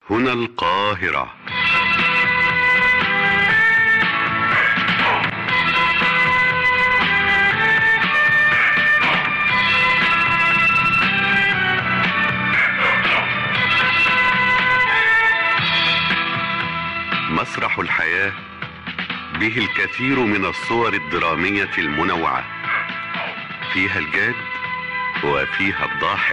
هنا القاهرة مسرح الحياة به الكثير من الصور الدرامية المنوعة فيها الجاد وفيها الضاحك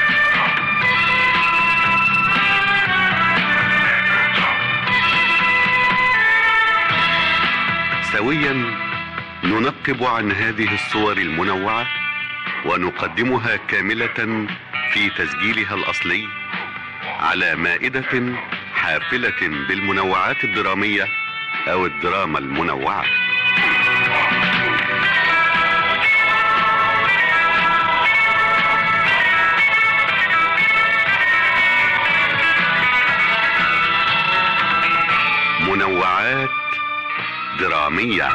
سويا ننقب عن هذه الصور المنوعة ونقدمها كاملة في تسجيلها الأصلي على مائدة حافلة بالمنوعات الدرامية أو الدراما المنوعة منوعات درامية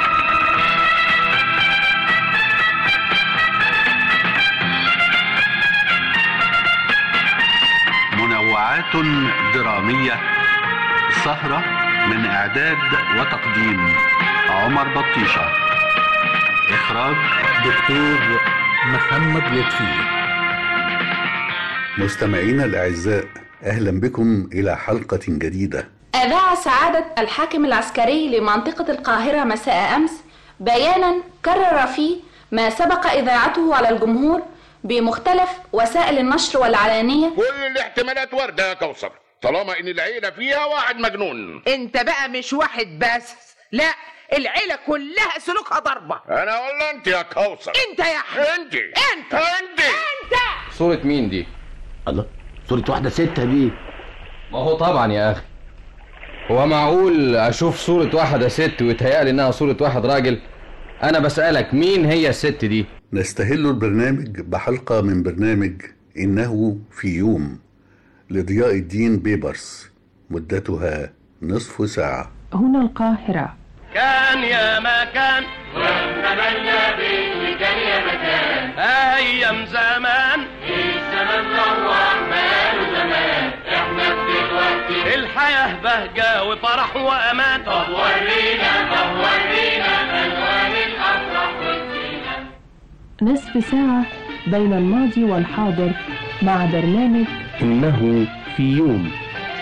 منوعات درامية سهرة من إعداد وتقديم عمر بطيشة إخراج دكتور محمد لطفي مستمعينا الأعزاء أهلا بكم إلى حلقة جديدة أذاع سعادة الحاكم العسكري لمنطقة القاهرة مساء أمس بيانا كرر فيه ما سبق إذاعته على الجمهور بمختلف وسائل النشر والعلانية كل الاحتمالات واردة يا كوثر طالما ان العيلة فيها واحد مجنون انت بقى مش واحد بس لا العيلة كلها سلوكها ضربة انا ولا انت يا كوثر انت يا احمد انت انت انت انت صورة مين دي؟ الله صورة واحدة ست دي ما هو طبعا يا أخي هو معقول أشوف صورة واحدة ست ويتهيألي إنها صورة واحد راجل؟ أنا بسألك مين هي الست دي؟ نستهل البرنامج بحلقة من برنامج إنه في يوم لضياء الدين بيبرس مدتها نصف ساعة هنا القاهرة كان يا ما كان ونتمنى باللي كان يا مكان ايام زمان الزمن روح ماله زمان احنا دلوقتي الحياه بهجه وفرح وامان طب ورينا طب ورينا الوان الافراح والزينه نصف ساعة بين الماضي والحاضر مع برنامج إنه في يوم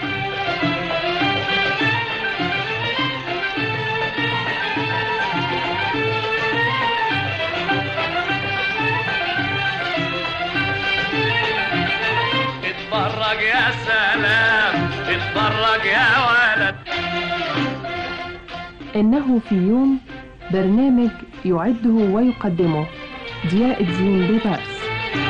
اتفرج يا سلام اتفرج يا ولد إنه في يوم برنامج يعده ويقدمه ضياء الدين بيبرس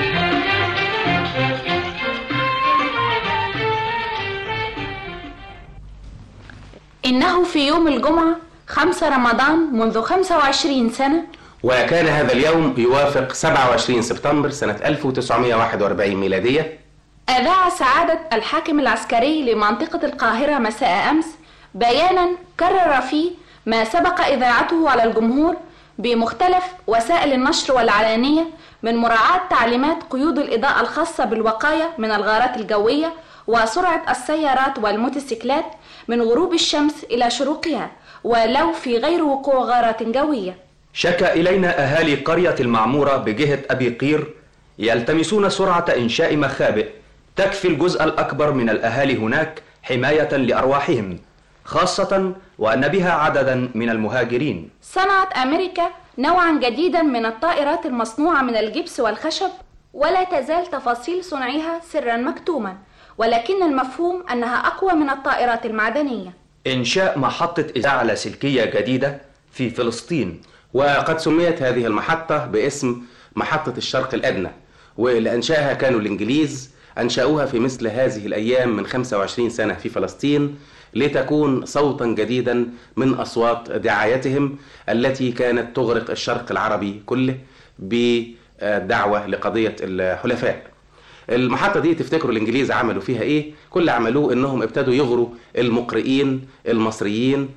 إنه في يوم الجمعة 5 رمضان منذ 25 سنة وكان هذا اليوم يوافق 27 سبتمبر سنة 1941 ميلادية أذاع سعادة الحاكم العسكري لمنطقة القاهرة مساء أمس بيانا كرر فيه ما سبق إذاعته على الجمهور بمختلف وسائل النشر والعلانية من مراعاة تعليمات قيود الإضاءة الخاصة بالوقاية من الغارات الجوية وسرعة السيارات والموتوسيكلات من غروب الشمس إلى شروقها ولو في غير وقوع غارات جوية شكى إلينا أهالي قرية المعمورة بجهة أبي قير يلتمسون سرعة إنشاء مخابئ تكفي الجزء الأكبر من الأهالي هناك حماية لأرواحهم خاصة وأن بها عددا من المهاجرين صنعت أمريكا نوعا جديدا من الطائرات المصنوعة من الجبس والخشب ولا تزال تفاصيل صنعها سرا مكتوما ولكن المفهوم أنها أقوى من الطائرات المعدنية إنشاء محطة إذاعة لاسلكية جديدة في فلسطين وقد سميت هذه المحطة باسم محطة الشرق الأدنى ولأنشائها كانوا الإنجليز أنشأوها في مثل هذه الأيام من 25 سنة في فلسطين لتكون صوتا جديدا من أصوات دعايتهم التي كانت تغرق الشرق العربي كله بدعوة لقضية الحلفاء المحطة دي تفتكروا الإنجليز عملوا فيها إيه؟ كل عملوه إنهم ابتدوا يغروا المقرئين المصريين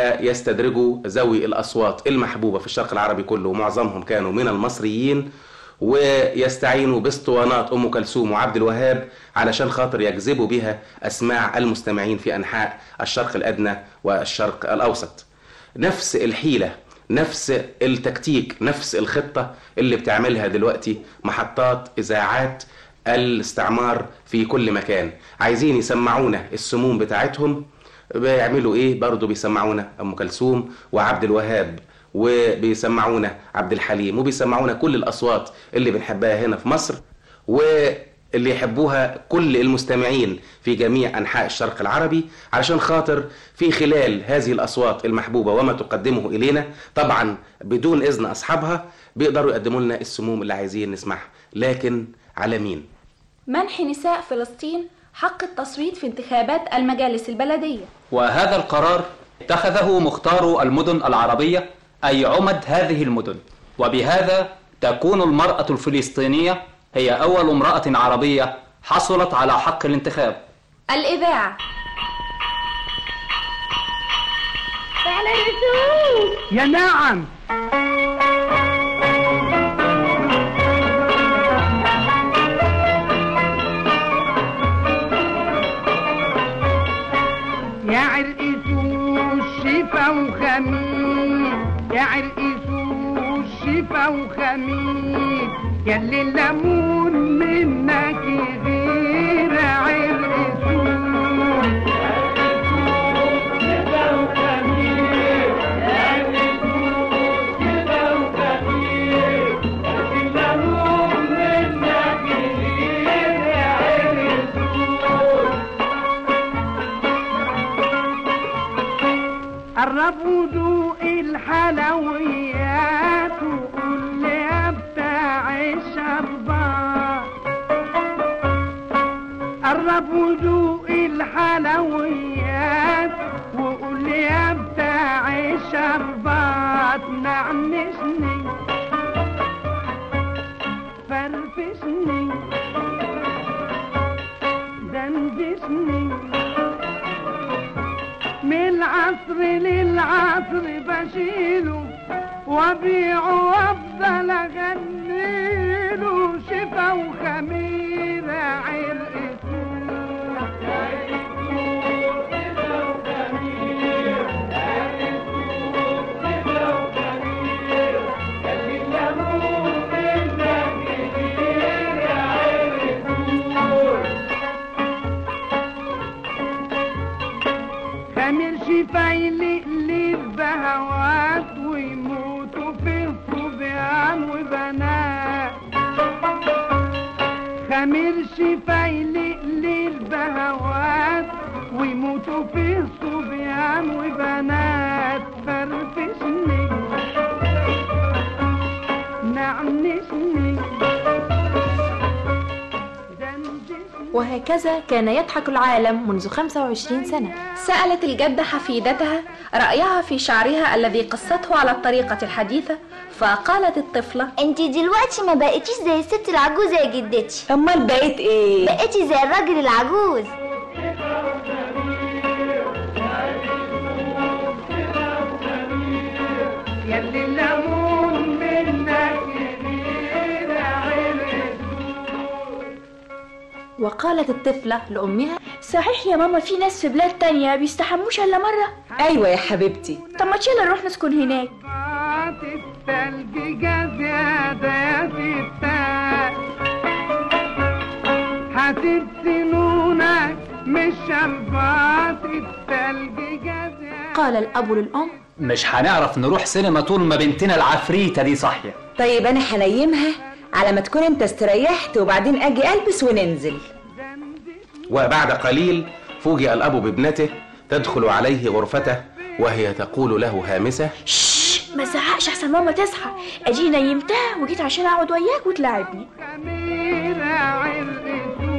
ويستدرجوا ذوي الأصوات المحبوبة في الشرق العربي كله ومعظمهم كانوا من المصريين ويستعينوا باسطوانات ام كلثوم وعبد الوهاب علشان خاطر يجذبوا بها اسماع المستمعين في انحاء الشرق الادنى والشرق الاوسط نفس الحيله نفس التكتيك نفس الخطه اللي بتعملها دلوقتي محطات اذاعات الاستعمار في كل مكان عايزين يسمعونا السموم بتاعتهم بيعملوا ايه برضه بيسمعونا ام كلثوم وعبد الوهاب وبيسمعونا عبد الحليم وبيسمعونا كل الاصوات اللي بنحبها هنا في مصر واللي يحبوها كل المستمعين في جميع انحاء الشرق العربي علشان خاطر في خلال هذه الاصوات المحبوبه وما تقدمه الينا طبعا بدون اذن اصحابها بيقدروا يقدموا لنا السموم اللي عايزين نسمعها لكن على مين منح نساء فلسطين حق التصويت في انتخابات المجالس البلدية وهذا القرار اتخذه مختار المدن العربية أي عمد هذه المدن وبهذا تكون المرأة الفلسطينية هي أول امرأة عربية حصلت على حق الانتخاب الإذاعة على الرسول يا نعم يا عرقسوس شفا وخميس يا عرقسوس شفا وخميس يا اللي الليمون منك غير عرقسوس قربوا ذوق الحلويات وقول لي يا بتاع الشربات قربوا ذوق الحلويات وقول لي يا بتاع الشربات نعنشني فرفشني دندشني من العصر للعصر بشيله وابيعه وافضل اغنيله شفا وخميره عرق خمير شفا يلقلب بهوات ويموتوا في صبيان وبنات خمير شفا يلقلب بهوات ويموتوا في صبيان وبنات فرفشني نعنشني وهكذا كان يضحك العالم منذ 25 سنة سألت الجدة حفيدتها رأيها في شعرها الذي قصته على الطريقة الحديثة فقالت الطفلة انت دلوقتي ما بقيتيش زي الست العجوزة يا جدتي امال بقيت ايه بقيتي زي الراجل العجوز يلي الليمون منك غير عرق وقالت الطفلة لأمها صحيح يا ماما في ناس في بلاد تانية بيستحموش إلا مرة ايوه يا حبيبتي طب ما تشيل نروح نسكن هناك بات التلج زيادة يا ستات حسيب سنونك مش شربات التلج زيادة قال الأب للأم مش هنعرف نروح سينما طول ما بنتنا العفريتة دي صاحية طيب انا هنيمها على ما تكون انت استريحت وبعدين اجي البس وننزل وبعد قليل فوجئ الاب بابنته تدخل عليه غرفته وهي تقول له هامسه ما زهقش أحسن ماما تصحى أجي نيمتها وجيت عشان أقعد وياك وتلاعبني خميرة عرق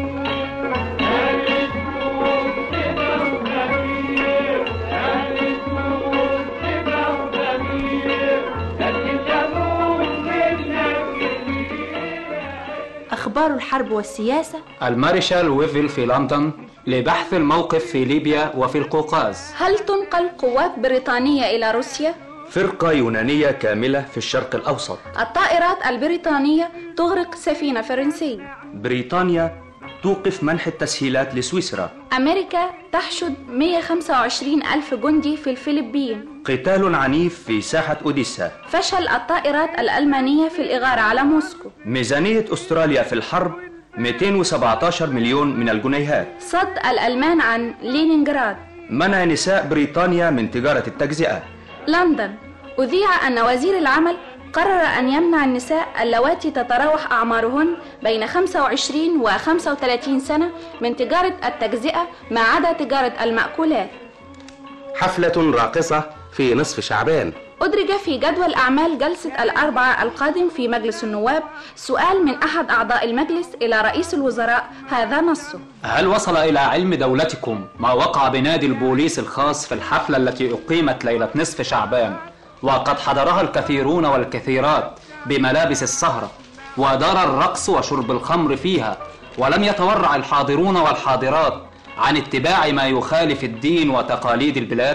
أخبار الحرب والسياسة المارشال ويفل في لندن لبحث الموقف في ليبيا وفي القوقاز هل تنقل قوات بريطانية إلى روسيا؟ فرقة يونانية كاملة في الشرق الأوسط الطائرات البريطانية تغرق سفينة فرنسية بريطانيا توقف منح التسهيلات لسويسرا أمريكا تحشد 125 ألف جندي في الفلبين قتال عنيف في ساحة أوديسا فشل الطائرات الألمانية في الإغارة على موسكو ميزانية أستراليا في الحرب 217 مليون من الجنيهات صد الألمان عن لينينغراد منع نساء بريطانيا من تجارة التجزئة لندن أذيع أن وزير العمل قرر أن يمنع النساء اللواتي تتراوح أعمارهن بين 25 و 35 سنة من تجارة التجزئة ما عدا تجارة المأكولات حفلة راقصة في نصف شعبان أدرج في جدول أعمال جلسة الأربعاء القادم في مجلس النواب سؤال من أحد أعضاء المجلس إلى رئيس الوزراء هذا نصه هل وصل إلى علم دولتكم ما وقع بنادي البوليس الخاص في الحفلة التي أقيمت ليلة نصف شعبان وقد حضرها الكثيرون والكثيرات بملابس السهرة ودار الرقص وشرب الخمر فيها ولم يتورع الحاضرون والحاضرات عن اتباع ما يخالف الدين وتقاليد البلاد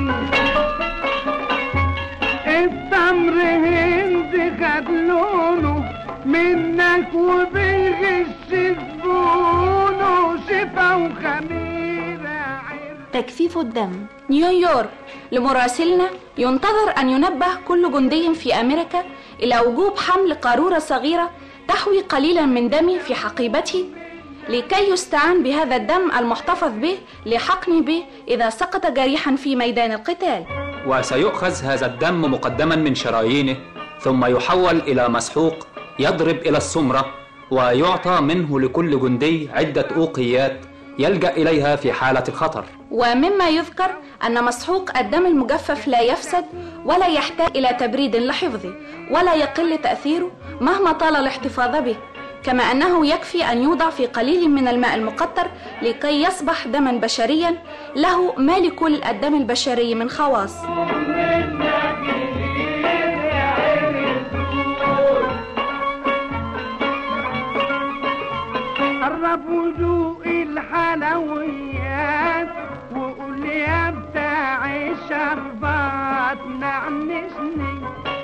التمر هند خد لونه منك وبيغش زبونه شفا وخميرة تجفيف الدم نيويورك لمراسلنا ينتظر أن ينبه كل جندي في أمريكا إلى وجوب حمل قارورة صغيرة تحوي قليلا من دم في حقيبته لكي يستعان بهذا الدم المحتفظ به لحقن به إذا سقط جريحا في ميدان القتال وسيؤخذ هذا الدم مقدما من شرايينه ثم يحول إلى مسحوق يضرب إلى السمرة ويعطى منه لكل جندي عدة أوقيات يلجأ إليها في حالة الخطر ومما يذكر أن مسحوق الدم المجفف لا يفسد ولا يحتاج إلى تبريد لحفظه ولا يقل تأثيره مهما طال الاحتفاظ به كما أنه يكفي أن يوضع في قليل من الماء المقطر لكي يصبح دما بشريا له ما لكل الدم البشري من خواص قرب وذوق الحلويات وقول لي يا بتاع الشربات نعنشني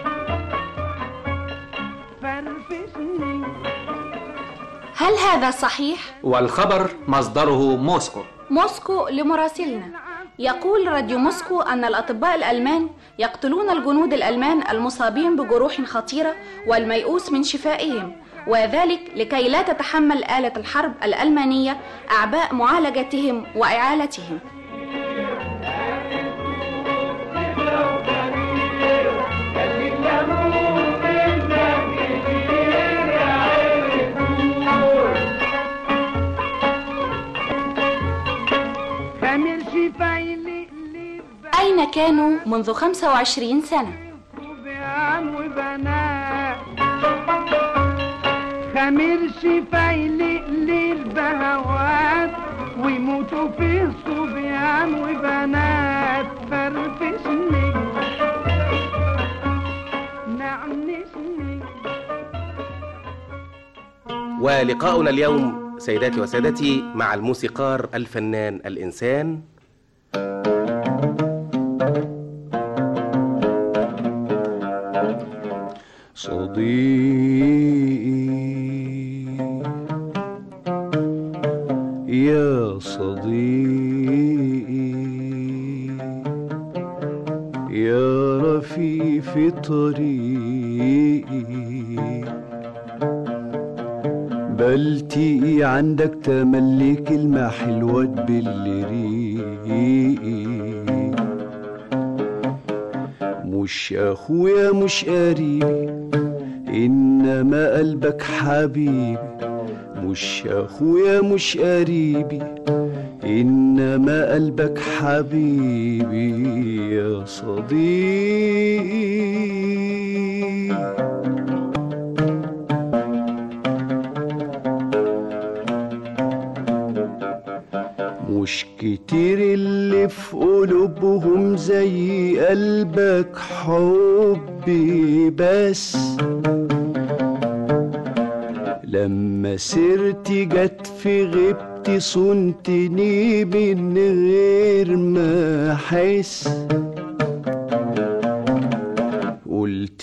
فرفشني هل هذا صحيح؟ والخبر مصدره موسكو موسكو لمراسلنا يقول راديو موسكو أن الأطباء الألمان يقتلون الجنود الألمان المصابين بجروح خطيرة والميؤوس من شفائهم وذلك لكي لا تتحمل آلة الحرب الألمانية أعباء معالجتهم وإعالتهم خمير شفايلي أين كانوا منذ 25 سنة؟ بيان وبنات خمير شفايلي للبهوات ويموتوا فيه صبيان وبنات فرفشني نعنشني ولقاؤنا اليوم سيداتي وسادتي مع الموسيقار الفنان الإنسان صديقي يا صديقي يا رفيف طريقي بلتقي عندك تملي كلمة حلوة تبل ريقي مش اخويا مش قريبي انما قلبك حبيبي مش اخويا مش قريبي انما قلبك حبيبي يا صديقي مش كتير اللي في قلوبهم زي قلبك حبي بس لما سيرتي جت في غيبتي صنتني من غير ما احس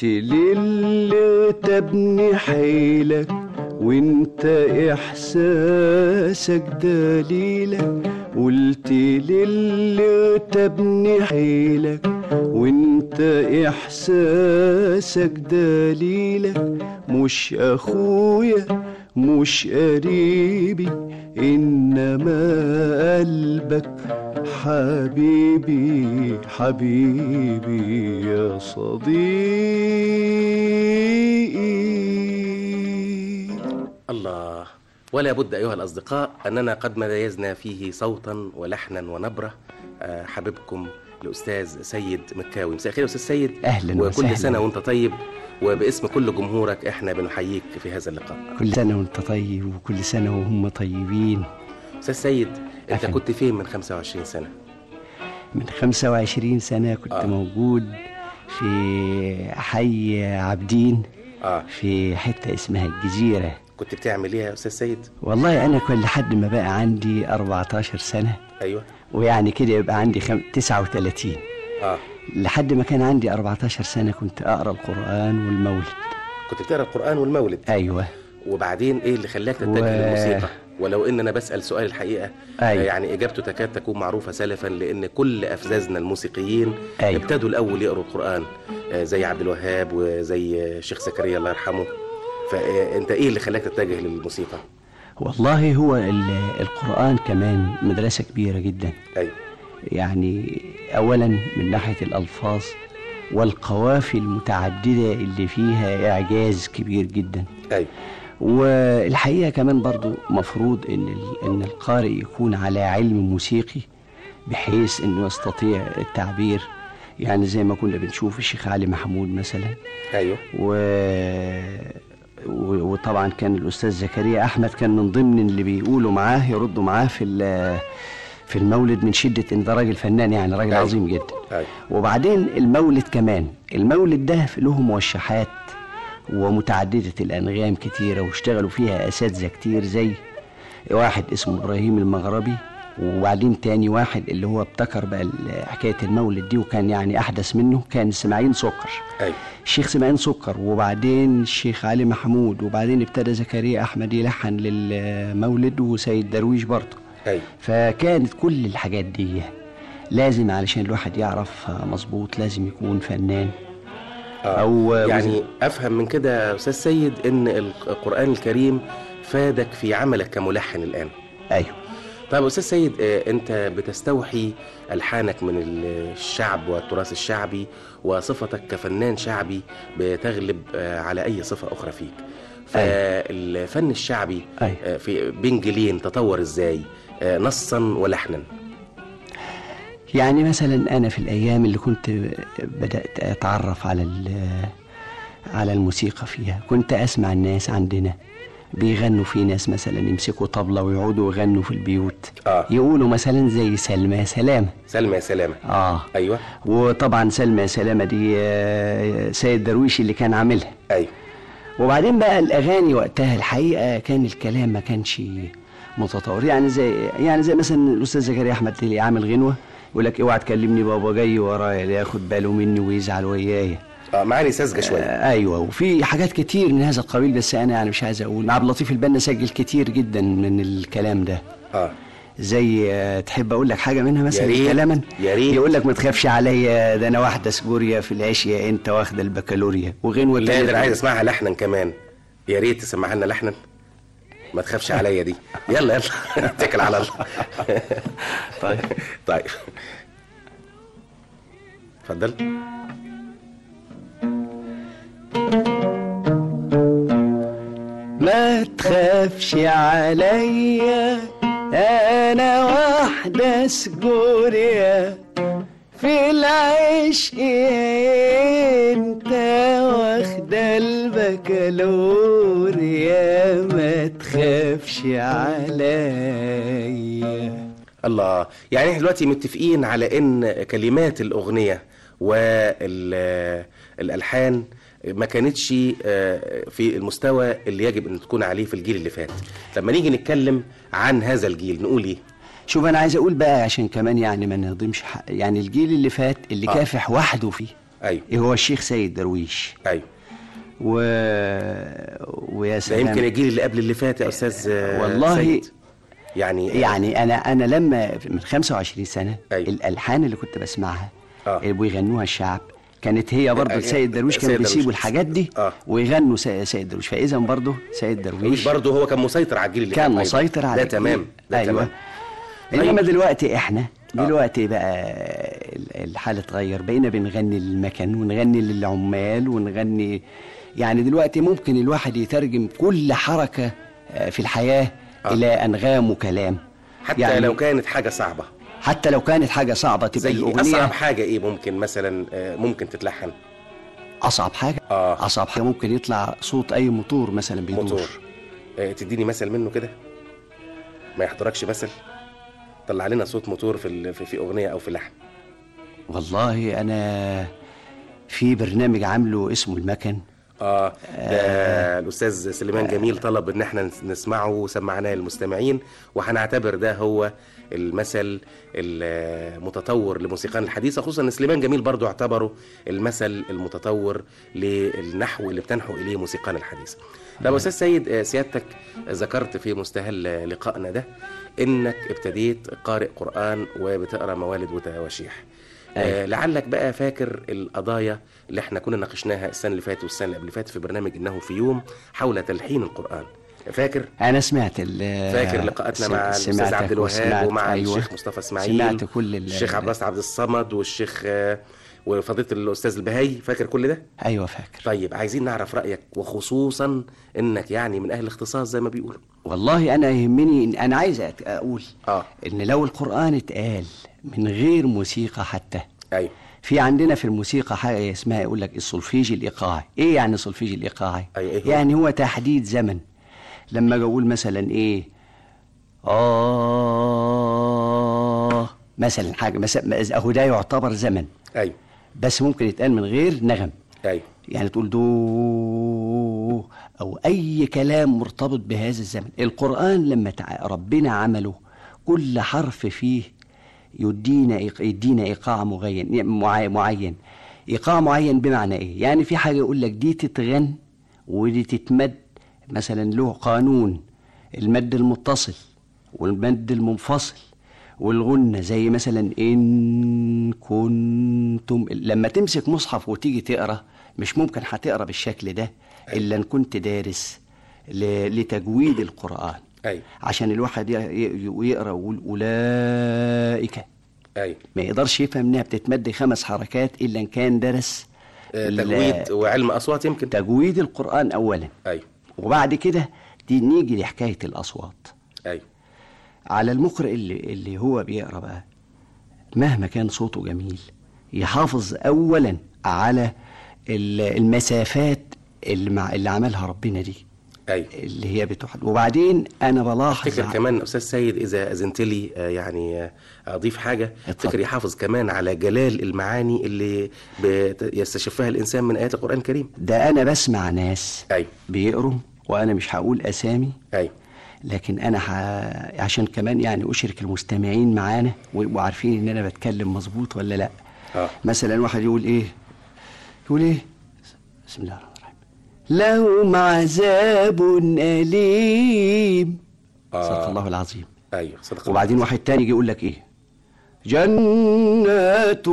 قلت للي اغتبني حيلك وانت احساسك دليلك قلت للي اغتبني حيلك وانت احساسك دليلك مش اخويا مش قريبي انما قلبك حبيبي حبيبي يا صديقي الله ولا بد أيها الأصدقاء أننا قد ميزنا فيه صوتا ولحنا ونبرة آه، حبيبكم الأستاذ سيد مكاوي مساء الخير يا أستاذ سيد أهلاً وكل وسهلاً. سنة وأنت طيب وباسم كل جمهورك إحنا بنحييك في هذا اللقاء كل سنة وانت طيب وكل سنة وهم طيبين أستاذ سيد أنت أهلاً. كنت فين من 25 سنة؟ من 25 سنة كنت آه. موجود في حي عابدين آه في حتة اسمها الجزيرة كنت بتعمل إيه يا أستاذ سيد؟ والله أنا كل لحد ما بقى عندي 14 سنة أيوه ويعني كده يبقى عندي خم... 39 آه لحد ما كان عندي 14 سنة كنت أقرأ القرآن والمولد كنت بتقرا القرآن والمولد أيوه وبعدين إيه اللي خلاك تتجه و- للموسيقى؟ ولو ان انا بسال سؤال الحقيقه أيوة. آه، يعني اجابته تكاد تكون معروفه سلفا لان كل افزازنا الموسيقيين أيوة. ابتدوا الاول يقروا القران آه، زي عبد الوهاب وزي الشيخ زكريا الله يرحمه فانت ايه اللي خلاك تتجه للموسيقى والله هو ال- القرآن كمان مدرسة كبيرة جدا ايوه يعني أولا من ناحية الألفاظ والقوافي المتعددة اللي فيها إعجاز كبير جدا ايوه والحقيقة كمان برضو مفروض إن, ال- إن القارئ يكون على علم موسيقي بحيث إنه يستطيع التعبير يعني زي ما كنا بنشوف الشيخ علي محمود مثلا ايوه و... و- وطبعا كان الاستاذ زكريا احمد كان من ضمن اللي بيقولوا معاه يردوا معاه في ال- في المولد من شده ان ده راجل فنان يعني راجل أيوة. عظيم جدا ايوه وبعدين المولد كمان المولد ده له موشحات ومتعدده الانغام كتيره واشتغلوا فيها اساتذه كتير زي واحد اسمه ابراهيم المغربي وبعدين تاني واحد اللي هو ابتكر بقى ال- حكايه المولد دي وكان يعني احدث منه كان اسماعيل سكر ايوه الشيخ سمعان سكر وبعدين الشيخ علي محمود وبعدين ابتدى زكريا احمد يلحن للمولد وسيد درويش برضه ايوه فكانت كل الحاجات دي لازم علشان الواحد يعرف مظبوط لازم يكون فنان أو يعني افهم من كده يا استاذ سيد ان القران الكريم فادك في عملك كملحن الان ايوه طيب استاذ سيد آه، انت بتستوحي الحانك من الشعب والتراث الشعبي وصفتك كفنان شعبي بتغلب آه، على اي صفه اخرى فيك فالفن الشعبي أيوة. آه، في بين جيلين تطور ازاي آه، نصا ولحنا يعني مثلا انا في الايام اللي كنت بدات اتعرف على ال- على الموسيقى فيها كنت اسمع الناس عندنا بيغنوا في ناس مثلا يمسكوا طبلة ويقعدوا يغنوا في البيوت آه. يقولوا مثلا زي سلمى يا سلامة سلمى يا سلامة اه ايوه وطبعا سلمى يا سلامة دي آه، سيد درويش اللي كان عاملها ايوه وبعدين بقى الاغاني وقتها الحقيقه كان الكلام ما كانش متطور يعني زي يعني زي مثلا الاستاذ زكريا احمد اللي عامل غنوه يقول لك اوعى تكلمني بابا جاي ورايا لا ياخد باله مني ويزعل ويايا اه معاني ساذجه شويه آه ايوه وفي حاجات كتير من هذا القبيل بس انا يعني مش عايز اقول عبد اللطيف البنا سجل كتير جدا من الكلام ده اه زي آه، تحب اقول لك حاجه منها مثلا يا ريت، كلاما يا ريت. يقول لك ما تخافش عليا ده انا واحده سجوريا في العشيه انت واخده البكالوريا وغنوه لا تانية ده انا عايز اسمعها لحنا كمان يا ريت تسمعها لنا لحنا ما تخافش عليا دي يلا يلا اتكل على الله طيب طيب اتفضل ما تخافش عليا انا واحدة سجوريا في العشق انت واخدة البكالوريا ما تخافش عليا الله يعني احنا دلوقتي متفقين على ان كلمات الاغنيه والالحان ما كانتش آه، في المستوى اللي يجب ان تكون عليه في الجيل اللي فات لما نيجي نتكلم عن هذا الجيل نقول ايه شوف انا عايز اقول بقى عشان كمان يعني ما نهضمش حق يعني الجيل اللي فات اللي آه. كافح وحده فيه ايوه هو الشيخ سيد درويش ايوه و... ويا ده سلام يمكن الجيل اللي قبل اللي فات يا استاذ آه، والله سيد. يعني يعني انا انا لما من 25 سنه أيوة. الالحان اللي كنت بسمعها آه. اللي بيغنوها الشعب كانت هي برضه آه، سيد درويش كانوا سيد درويش. بيسيبوا الحاجات دي آه. ويغنوا سي- سيد درويش فاذا برضه سيد درويش درويش برضه هو كان مسيطر على الجيل اللي كان فات أيضاً. مسيطر على ده الجيل. تمام ده أيوة. تمام انما طيب. دلوقتي احنا دلوقتي بقى ال- الحال اتغير بقينا بنغني للمكن ونغني للعمال ونغني يعني دلوقتي ممكن الواحد يترجم كل حركة آه، في الحياة إلى أنغام وكلام حتى يعني لو كانت حاجه صعبه حتى لو كانت حاجة صعبة تبقى زي الأغنية اصعب حاجه ايه ممكن مثلا آه، ممكن تتلحن أصعب حاجة آه. أصعب حاجة ممكن يطلع صوت أي موتور مثلا بيدور موتور آه، تديني مثل منه كده ما يحضركش مثل طلع لنا صوت موتور في ال- في, في اغنيه او في لحن والله أنا في برنامج عامله اسمه المكن اه ده الاستاذ سليمان جميل طلب ان احنا نس- نسمعه وسمعناه للمستمعين وهنعتبر ده هو المثل المتطور لموسيقان الحديثه خصوصا ان سليمان جميل برضو اعتبره المثل المتطور للنحو اللي بتنحو اليه موسيقان الحديثه طب يا استاذ سيد آه، سيادتك ذكرت في مستهل لقائنا ده انك ابتديت قارئ قران وبتقرا موالد وتواشيح آه لعلك بقى فاكر القضايا اللي احنا كنا ناقشناها السنه اللي فاتت والسنه اللي قبل اللي فاتت في برنامج انه في يوم حول تلحين القران فاكر أنا سمعت ال فاكر لقاءاتنا مع الاستاذ سمعتك عبد الوهاب وسمعت- ومع أيوة. الشيخ مصطفى اسماعيل سمعت كل ال- الشيخ عبد الباسط عبد الصمد والشيخ آه، وفضيله الاستاذ البهي فاكر كل ده أيوة فاكر طيب عايزين نعرف رايك وخصوصا انك يعني من اهل الاختصاص زي ما بيقولوا والله انا يهمني إن انا عايز أت- اقول اه ان لو القران اتقال من غير موسيقى حتى ايوه في عندنا في الموسيقى حاجه اسمها يقول لك السولفيج الايقاعي ايه يعني السولفيج الايقاعي أيوة إيه هو؟ يعني هو تحديد زمن لما اجي اقول مثلا ايه اه مثلا حاجه مثلا اهو ده يعتبر زمن ايوه بس ممكن يتقال من غير نغم ايوه يعني تقول دو او اي كلام مرتبط بهذا الزمن القران لما تع- ربنا عمله كل حرف فيه يدينا إيق- يدينا ايقاع معين معي- معين ايقاع معين بمعنى ايه يعني في حاجه يقول لك دي تتغن ودي تتمد مثلا له قانون المد المتصل والمد المنفصل والغنة زي مثلا إن كنتم لما تمسك مصحف وتيجي تقرأ مش ممكن هتقرأ بالشكل ده إلا إن كنت دارس ل- لتجويد القرآن ايوه عشان الواحد ي- ي- يقرأ ويقول أولئك ايوه ما يقدرش يفهم إنها بتتمد خمس حركات إلا إن كان درس آه، ال- تجويد وعلم اصوات يمكن تجويد القرآن أولا ايوه وبعد كده دي نيجي لحكاية الأصوات ايوه على المقرئ اللي, اللي هو بيقرا بقى مهما كان صوته جميل يحافظ اولا على ال- المسافات اللي, مع اللي عملها ربنا دي ايوه اللي هي بتوحد وبعدين انا بلاحظ افتكر ع- كمان استاذ سيد اذا اذنت لي آه، يعني آه، اضيف حاجه افتكر يحافظ كمان على جلال المعاني اللي بت- يستشفها الانسان من ايات القران الكريم ده انا بسمع ناس ايوه بيقروا وانا مش هقول اسامي ايوه لكن انا ح... عشان كمان يعني اشرك المستمعين معانا ويبقوا عارفين ان انا بتكلم مظبوط ولا لا اه مثلا واحد يقول ايه يقول ايه بسم الله الرحمن الرحيم لهم عذاب أليم آه. صدق الله العظيم ايوه صدق وبعدين واحد تاني يجي يقول لك ايه جنات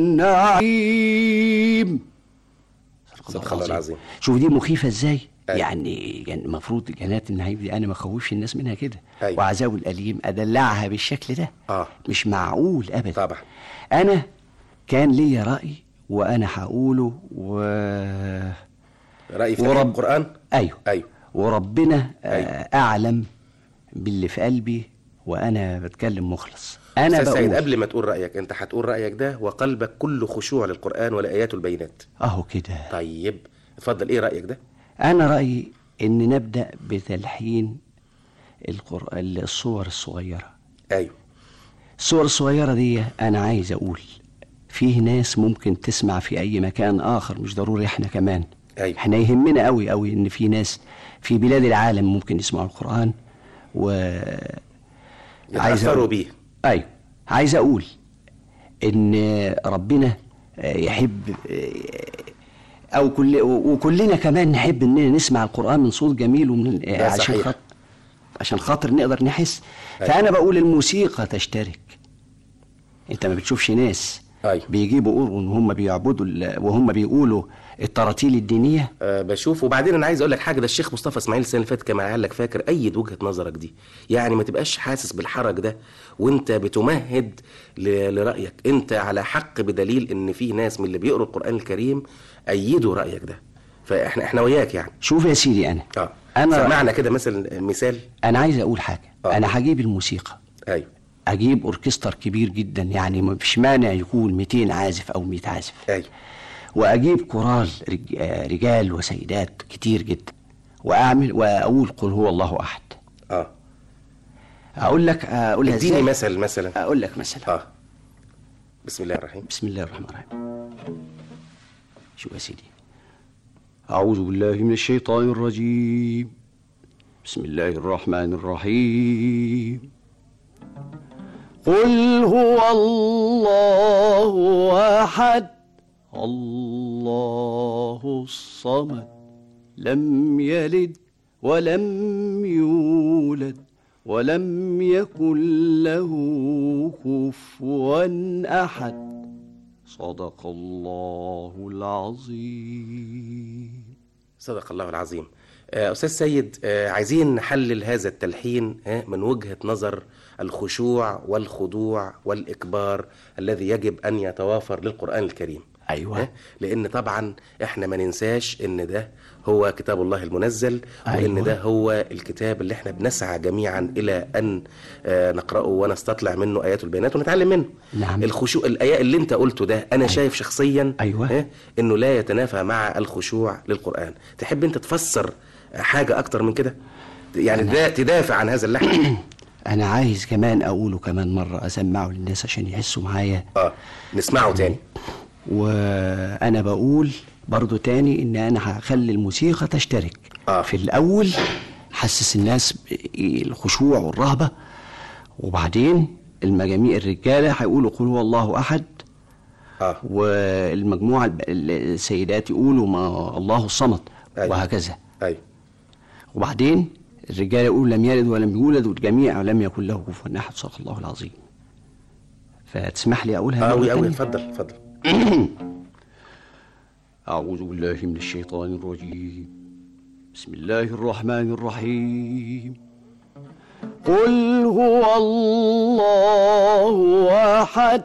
النعيم صدق الله العظيم شوف دي مخيفة ازاي يعني يعني المفروض جنات النعيم دي انا ما اخوفش الناس منها كده أيوة. وعذاب الاليم ادلعها بالشكل ده اه مش معقول ابدا طبعا انا كان ليا راي وانا هقوله و راي في ورب... القران ايوه ايوه وربنا أيوة. اعلم باللي في قلبي وانا بتكلم مخلص انا أستاذ سيد بقول قبل ما تقول رايك انت هتقول رايك ده وقلبك كله خشوع للقران ولاياته البينات اهو كده طيب اتفضل ايه رايك ده انا رايي ان نبدا بتلحين القران الصور الصغيره ايوه الصور الصغيره دي انا عايز اقول فيه ناس ممكن تسمع في اي مكان اخر مش ضروري احنا كمان أيوة. احنا يهمنا قوي قوي ان في ناس في بلاد العالم ممكن يسمعوا القران و عايز يتاثروا أقول- بيه ايوه عايز اقول ان ربنا آه، يحب آه، او كل وكلنا كمان نحب اننا نسمع القران من صوت جميل ومن آه، ده عشان صحيح. خاطر عشان خاطر نقدر نحس أيوة. فانا بقول الموسيقى تشترك انت ما بتشوفش ناس أيوة. بيجيبوا قرن وهم بيعبدوا ال- وهم بيقولوا التراتيل الدينيه أه بشوف وبعدين انا عايز اقول لك حاجه ده الشيخ مصطفى اسماعيل السنه اللي فاتت كان قال لك فاكر ايد وجهه نظرك دي يعني ما تبقاش حاسس بالحرج ده وانت بتمهد ل- لرايك انت على حق بدليل ان في ناس من اللي بيقروا القران الكريم ايدوا رايك ده فاحنا احنا وياك يعني شوف يا سيدي انا اه أنا- سمعنا كده مثلا مثال انا عايز اقول حاجه انا هجيب الموسيقى ايوه اجيب اوركستر كبير جدا يعني ما فيش مانع يكون 200 عازف او 100 عازف ايوه واجيب كورال رج- آه، رجال وسيدات كتير جدا واعمل واقول قل هو الله احد اه اقول لك اقولها اديني ازاي مثل مثلا اقول لك مثلا اه بسم الله الرحمن بسم الله الرحمن الرحيم شو يا سيدي أعوذ بالله من الشيطان الرجيم بسم الله الرحمن الرحيم قل هو الله أحد الله الصمد لم يلد ولم يولد ولم يكن له كفوا أحد صدق الله العظيم صدق الله العظيم آه، أستاذ سيد آه، عايزين نحلل هذا التلحين آه، من وجهة نظر الخشوع والخضوع والإكبار الذي يجب أن يتوافر للقرآن الكريم أيوة لأن طبعا إحنا ما ننساش إن ده هو كتاب الله المنزل وإن أيوة. ده هو الكتاب اللي إحنا بنسعى جميعا إلى أن آه، نقرأه ونستطلع منه آيات البيانات ونتعلم منه نعم. الخشوع الآيات اللي أنت قلته ده أنا شايف شخصيا أيوة. إنه لا يتنافى مع الخشوع للقرآن تحب أنت تفسر حاجة أكتر من كده يعني ده تدافع عن هذا اللحن أنا عايز كمان أقوله كمان مرة أسمعه للناس عشان يحسوا معايا آه نسمعه تاني وأنا بقول برضو تاني إن أنا هخلي الموسيقى تشترك آه. في الأول حسس الناس الخشوع والرهبة وبعدين المجاميع الرجالة هيقولوا قل هو الله أحد آه. والمجموعة الب- السيدات يقولوا ما الله الصمد أيوة. وهكذا أيوة. وبعدين الرجال يقولوا لم يلد ولم يولد والجميع لم يكن له كفوا احد صدق الله العظيم فتسمح لي اقولها مرة أوي أوي تانية؟ اتفضل اتفضل أعوذ بالله من الشيطان الرجيم بسم الله الرحمن الرحيم قل هو الله أحد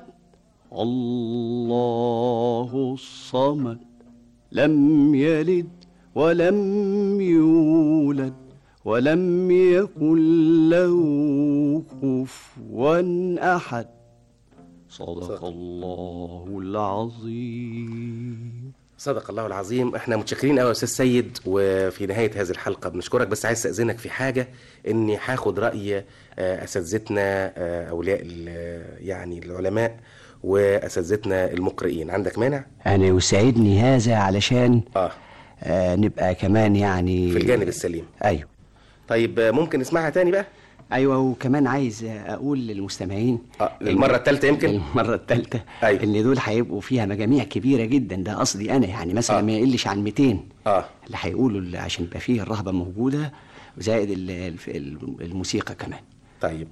الله الصمد لم يلد ولم يولد ولم يكن له كفوا أحد صدق الله العظيم صدق الله العظيم احنا متشكرين قوي يا استاذ سيد وفي نهايه هذه الحلقه بنشكرك بس عايز استاذنك في حاجه اني هاخد راي آه، اساتذتنا آه، اولياء ال- يعني العلماء واساتذتنا المقرئين عندك مانع أنا يسعدني هذا علشان آه. آه نبقى كمان يعني في الجانب السليم أيوه طيب آه، ممكن نسمعها تاني بقى أيوه وكمان عايز أقول للمستمعين آه، المرة التالتة يمكن؟ المرة الثالثة أيوة. إن دول هيبقوا فيها مجاميع كبيرة جدا ده قصدي أنا يعني مثلا آه. ما يقلش عن 200 اه اللي هيقولوا اللي عشان يبقى فيه الرهبة موجودة زائد ال- الف- الموسيقى كمان طيب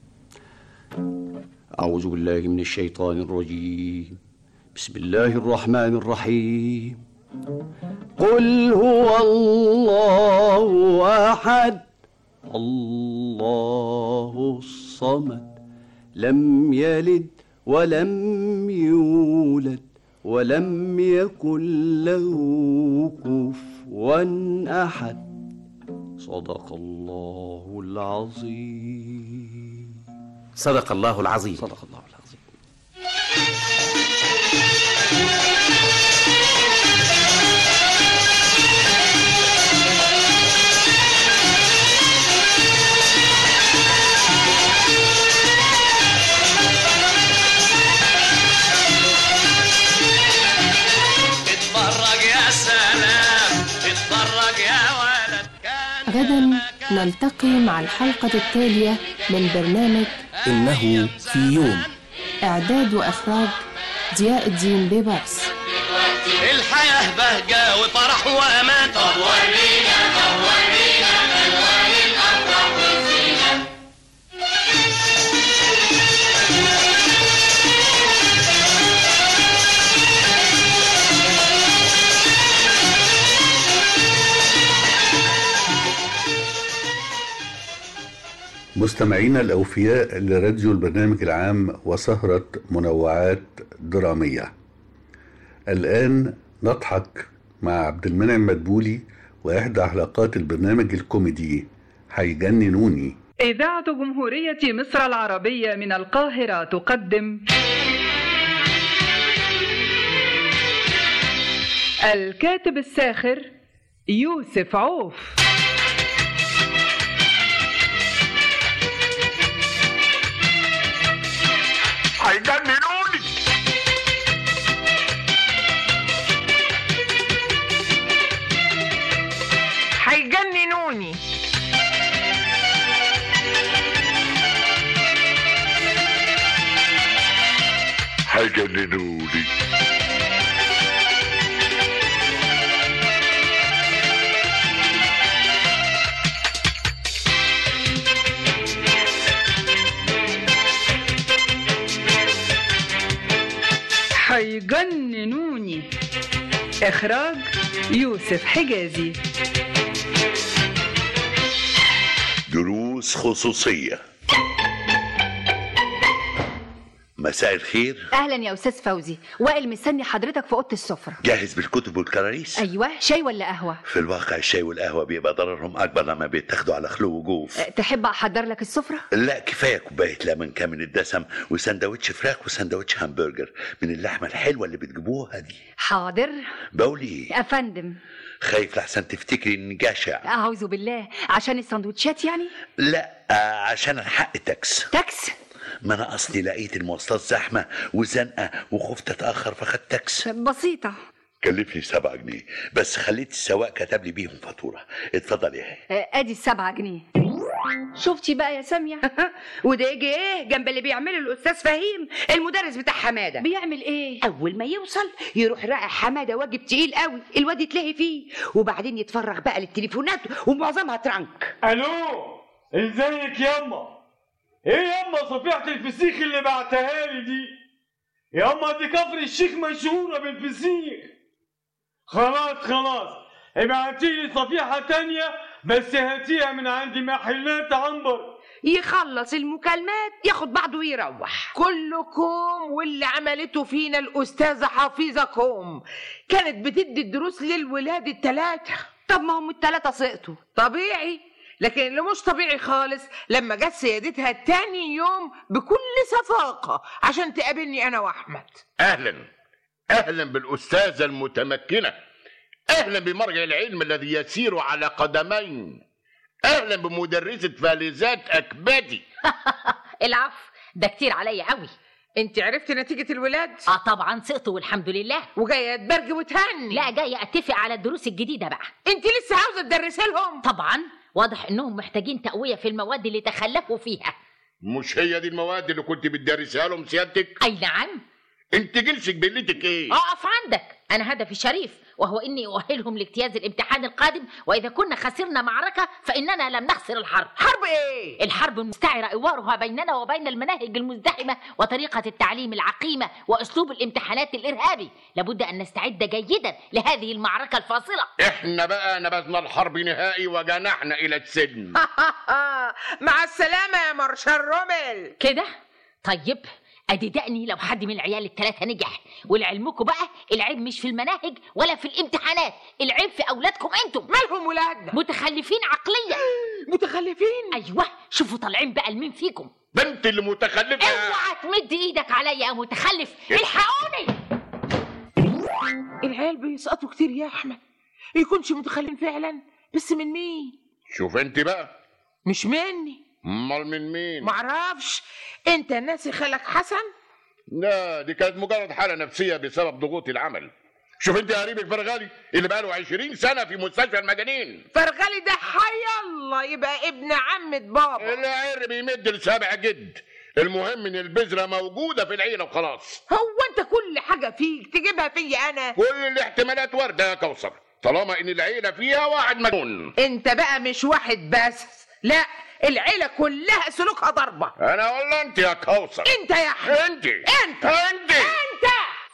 أعوذ بالله من الشيطان الرجيم بسم الله الرحمن الرحيم قل هو الله أحد الله الصمد لم يلد ولم يولد ولم يكن له كفوا أحد صدق الله العظيم صدق الله العظيم صدق الله العظيم اتفرج يا سلام اتفرج يا ولد غدا نلتقي مع الحلقة التالية من برنامج إنه في يوم إعداد وإخراج ضياء الدين بيبرس الحياة بهجة وفرح وأمان طب ورينا طب ورينا ألوان الأفراح والزينة مستمعينا الأوفياء لراديو البرنامج العام وسهرة منوعات درامية الآن نضحك مع عبد المنعم مدبولي وإحدى حلقات البرنامج الكوميدي هيجننوني إذاعة جمهورية مصر العربية من القاهرة تقدم الكاتب الساخر يوسف عوف هيجننوني هيجننوني هيجننوني هيجننوني إخراج يوسف حجازي دروس خصوصية مساء الخير اهلا يا استاذ فوزي وائل مستني حضرتك في اوضه السفره جاهز بالكتب والكراريس ايوه شاي ولا قهوه في الواقع الشاي والقهوة بيبقى ضررهم أكبر لما بيتاخدوا على خلو وجوف أه، تحب احضر لك السفره لا كفاية كوباية لبن كامل الدسم وسندوتش فراخ وسندوتش همبرجر من اللحمة الحلوة اللي بتجيبوها دي حاضر بقولي يا فندم خايف لحسن تفتكري إني جشع اعوذ بالله عشان السندوتشات يعني لا آه، عشان الحق تاكس تاكس ما أنا أصلي لقيت المواصلات زحمة وزنقة وخفت أتأخر فخدت تاكس بسيطه كلفني سبعة جنيه بس خليت السواق كتب لي بيهم فاتورة اتفضل يا هي أه، ادي السبعة جنيه شفتي بقى يا ساميه وده يجي ايه جنب اللي بيعمله الاستاذ فهيم المدرس بتاع حماده بيعمل ايه اول ما يوصل يروح راقع حماده واجب تقيل قوي الواد يتلهي فيه وبعدين يتفرغ بقى للتليفونات ومعظمها ترانك الو ازيك ياما ايه ياما صفيحة الفسيخ اللي بعتها لي دي ياما دي كفر الشيخ مشهورة بالفسيخ خلاص خلاص ابعتي لي صفيحة تانية بس هاتيها من عند محلات عنبر يخلص المكالمات ياخد بعضه ويروح كلكم واللي عملته فينا الأستاذة حفيظة كوم كانت بتدي الدروس للولاد التلاتة طب ما هم التلاتة سقطوا طبيعي لكن اللي مش طبيعي خالص لما جت سيادتها تاني يوم بكل صفاقة عشان تقابلني أنا وأحمد اهلا اهلا بالاستاذه المتمكنه اهلا بمرجع العلم الذي يسير على قدمين اهلا بمدرسه فاليزات اكبادي العفو ده كتير عليا قوي انت عرفتي نتيجة الولاد؟ اه طبعا سقطوا والحمد لله وجاية تبرج وتهني لا جاية اتفق على الدروس الجديدة بقى انت لسه عاوزة تدرسي لهم؟ طبعا واضح انهم محتاجين تقوية في المواد اللي تخلفوا فيها مش هي دي المواد اللي كنت بتدرسها لهم سيادتك اي نعم انت جنسك بلتك ايه اقف عندك انا هدفي شريف وهو اني اؤهلهم لاجتياز الامتحان القادم واذا كنا خسرنا معركه فاننا لم نخسر الحرب حرب ايه الحرب المستعره اوارها بيننا وبين المناهج المزدحمه وطريقه التعليم العقيمه واسلوب الامتحانات الارهابي لابد ان نستعد جيدا لهذه المعركه الفاصله احنا بقى نبذنا الحرب نهائي وجنحنا الى السجن مع السلامة يا مارشال رومل كده طيب ادي دقني لو حد من العيال الثلاثه نجح ولعلمكم بقى العيب مش في المناهج ولا في الامتحانات العيب في اولادكم انتم مالهم ولادنا متخلفين عقليا متخلفين ايوه شوفوا طالعين بقى لمين فيكم بنت اللي متخلفه اوعى تمد ايدك عليا يا متخلف الحقوني العيال بيسقطوا كتير يا احمد يكونش متخلفين فعلا بس من مين شوف انت بقى مش مني امال من مين معرفش انت ناسي خالك حسن لا دي كانت مجرد حاله نفسيه بسبب ضغوط العمل شوف انت قريب الفرغالي اللي بقاله 20 سنه في مستشفى المجانين فرغلي ده حي الله يبقى ابن عمة بابا العر بيمد لسابع جد المهم ان البذره موجوده في العيله وخلاص هو انت كل حاجه فيك تجيبها فيا انا كل الاحتمالات وارده يا كوثر طالما ان العيله فيها واحد مجنون انت بقى مش واحد بس لا العيله كلها سلوكها ضربه انا ولا انت يا كوثر انت يا احمد انت انت انت انت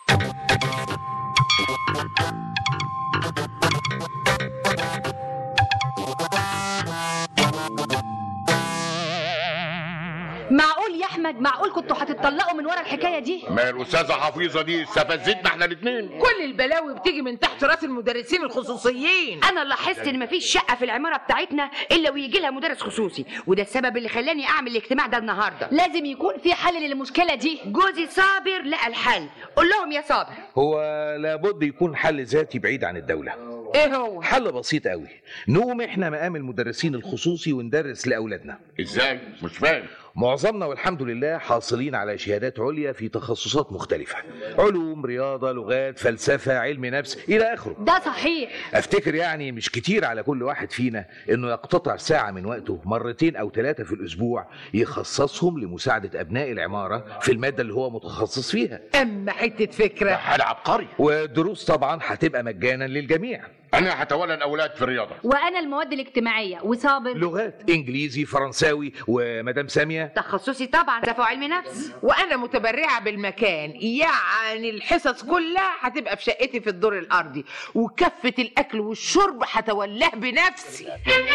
معقول يا احمد معقول كنتوا هتتطلقوا من ورا الحكايه دي ما الاستاذه حفيظه دي استفزتنا احنا الاثنين كل البلاوي بتيجي من تحت راس المدرسين الخصوصيين انا لاحظت ان مفيش شقه في العماره بتاعتنا الا ويجي لها مدرس خصوصي وده السبب اللي خلاني اعمل الاجتماع ده النهارده لازم يكون في حل للمشكله دي جوزي صابر لقى الحل قول لهم يا صابر هو لابد يكون حل ذاتي بعيد عن الدولة ايه هو حل بسيط قوي نقوم احنا مقام المدرسين الخصوصي وندرس لاولادنا ازاي مش فاهم معظمنا والحمد لله حاصلين على شهادات عليا في تخصصات مختلفة علوم رياضة لغات فلسفة علم نفس إلى آخره ده صحيح أفتكر يعني مش كتير على كل واحد فينا إنه يقتطع ساعة من وقته مرتين أو ثلاثة في الأسبوع يخصصهم لمساعدة أبناء العمارة في المادة اللي هو متخصص فيها اما حته فكره حال عبقري والدروس طبعا هتبقى مجانا للجميع انا هتولى الاولاد في الرياضه وانا المواد الاجتماعيه وصابر لغات إنجليزي فرنساوي ومدام سامية تخصصي طبعا ده في علم نفس وانا متبرعه بالمكان يعني الحصص كلها هتبقى في شقتي في الدور الارضي وكفه الاكل والشرب هتولاه بنفسي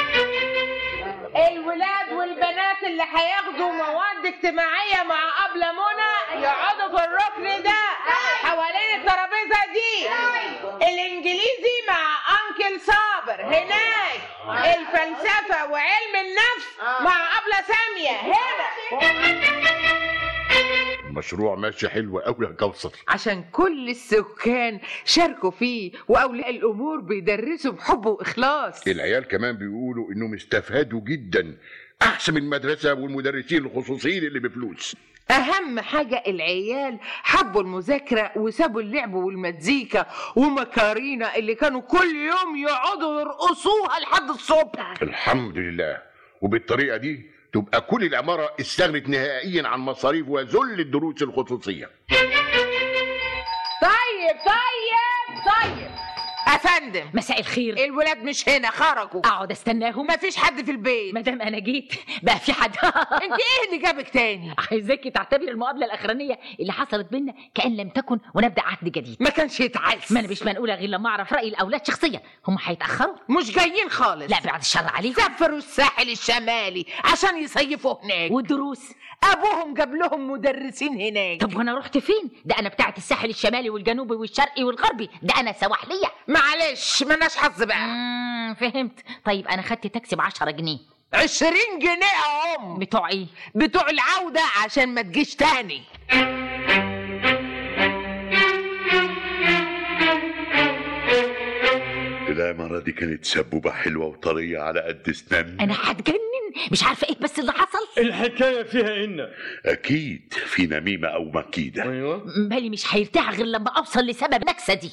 الولاد والبنات اللي هياخدوا مواد اجتماعيه مع ابله منى يقعدوا في الركن ده حوالين الترابيزه دي الانجليزي مع انكل صابر هناك الفلسفه وعلم النفس مع ابله ساميه هنا المشروع ماشي حلو قوي يا كوثر عشان كل السكان شاركوا فيه واولياء الامور بيدرسوا بحب واخلاص العيال كمان بيقولوا انهم استفادوا جدا احسن من المدرسه والمدرسين الخصوصيين اللي بفلوس اهم حاجه العيال حبوا المذاكره وسابوا اللعب والمزيكا ومكارينا اللي كانوا كل يوم يقعدوا يرقصوها لحد الصبح الحمد لله وبالطريقه دي تبقى كل العماره استغنت نهائيا عن مصاريف وذل الدروس الخصوصيه طيب طيب طيب افندم مساء الخير الولاد مش هنا خرجوا اقعد استناهم مفيش حد في البيت ما دام انا جيت بقى في حد انت ايه اللي جابك تاني عايزاكي تعتبري المقابله الاخرانيه اللي حصلت بينا كان لم تكن ونبدا عهد جديد ما كانش يتعز ما انا مش منقوله غير لما اعرف راي الاولاد شخصيا هم هيتاخروا مش جايين خالص لا بعد الشر عليكم سافروا الساحل الشمالي عشان يصيفوا هناك والدروس ابوهم جاب لهم مدرسين هناك طب وانا رحت فين ده انا بتاعت الساحل الشمالي والجنوبي والشرقي والغربي ده انا سواحليه معلش مالناش حظ بقى مم، فهمت طيب انا خدت تاكسي ب 10 جنيه عشرين جنيه اهم بتوع ايه بتوع العودة عشان ما تجيش تاني العمارة دي كانت سبوبة حلوة وطرية على قد اسنان انا هتجنن مش عارفه ايه بس اللي حصل الحكايه فيها ان أكيد في نميمة أو مكيدة ايوه بالي مش هيرتاح غير لما اوصل لسبب النكسه دي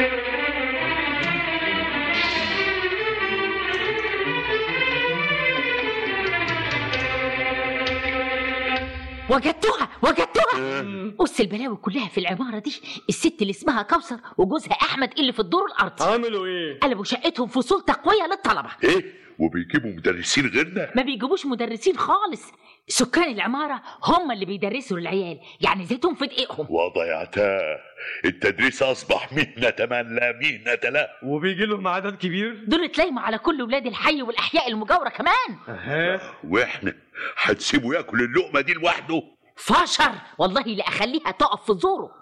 وجدتها وجدتها قص البلاوي كلها في العماره دي الست اللي اسمها كوثر وجوزها احمد اللي في الدور الارضي عملوا ايه قلبوا شقتهم فصول تقويه للطلبه إيه وبيجيبوا مدرسين غيرنا ما بيجيبوش مدرسين خالص سكان العماره هم اللي بيدرسوا للعيال يعني زيتهم في دقيقهم وضيعتها التدريس أصبح مهنة من لا مهنة له وبيجي لهم عدد كبير دول اتلايموا على كل ولاد الحي والاحياء المجاوره كمان اها وإحنا هتسيبه ياكل اللقمة دي لوحده فشر والله لا اخليها تقف في زوره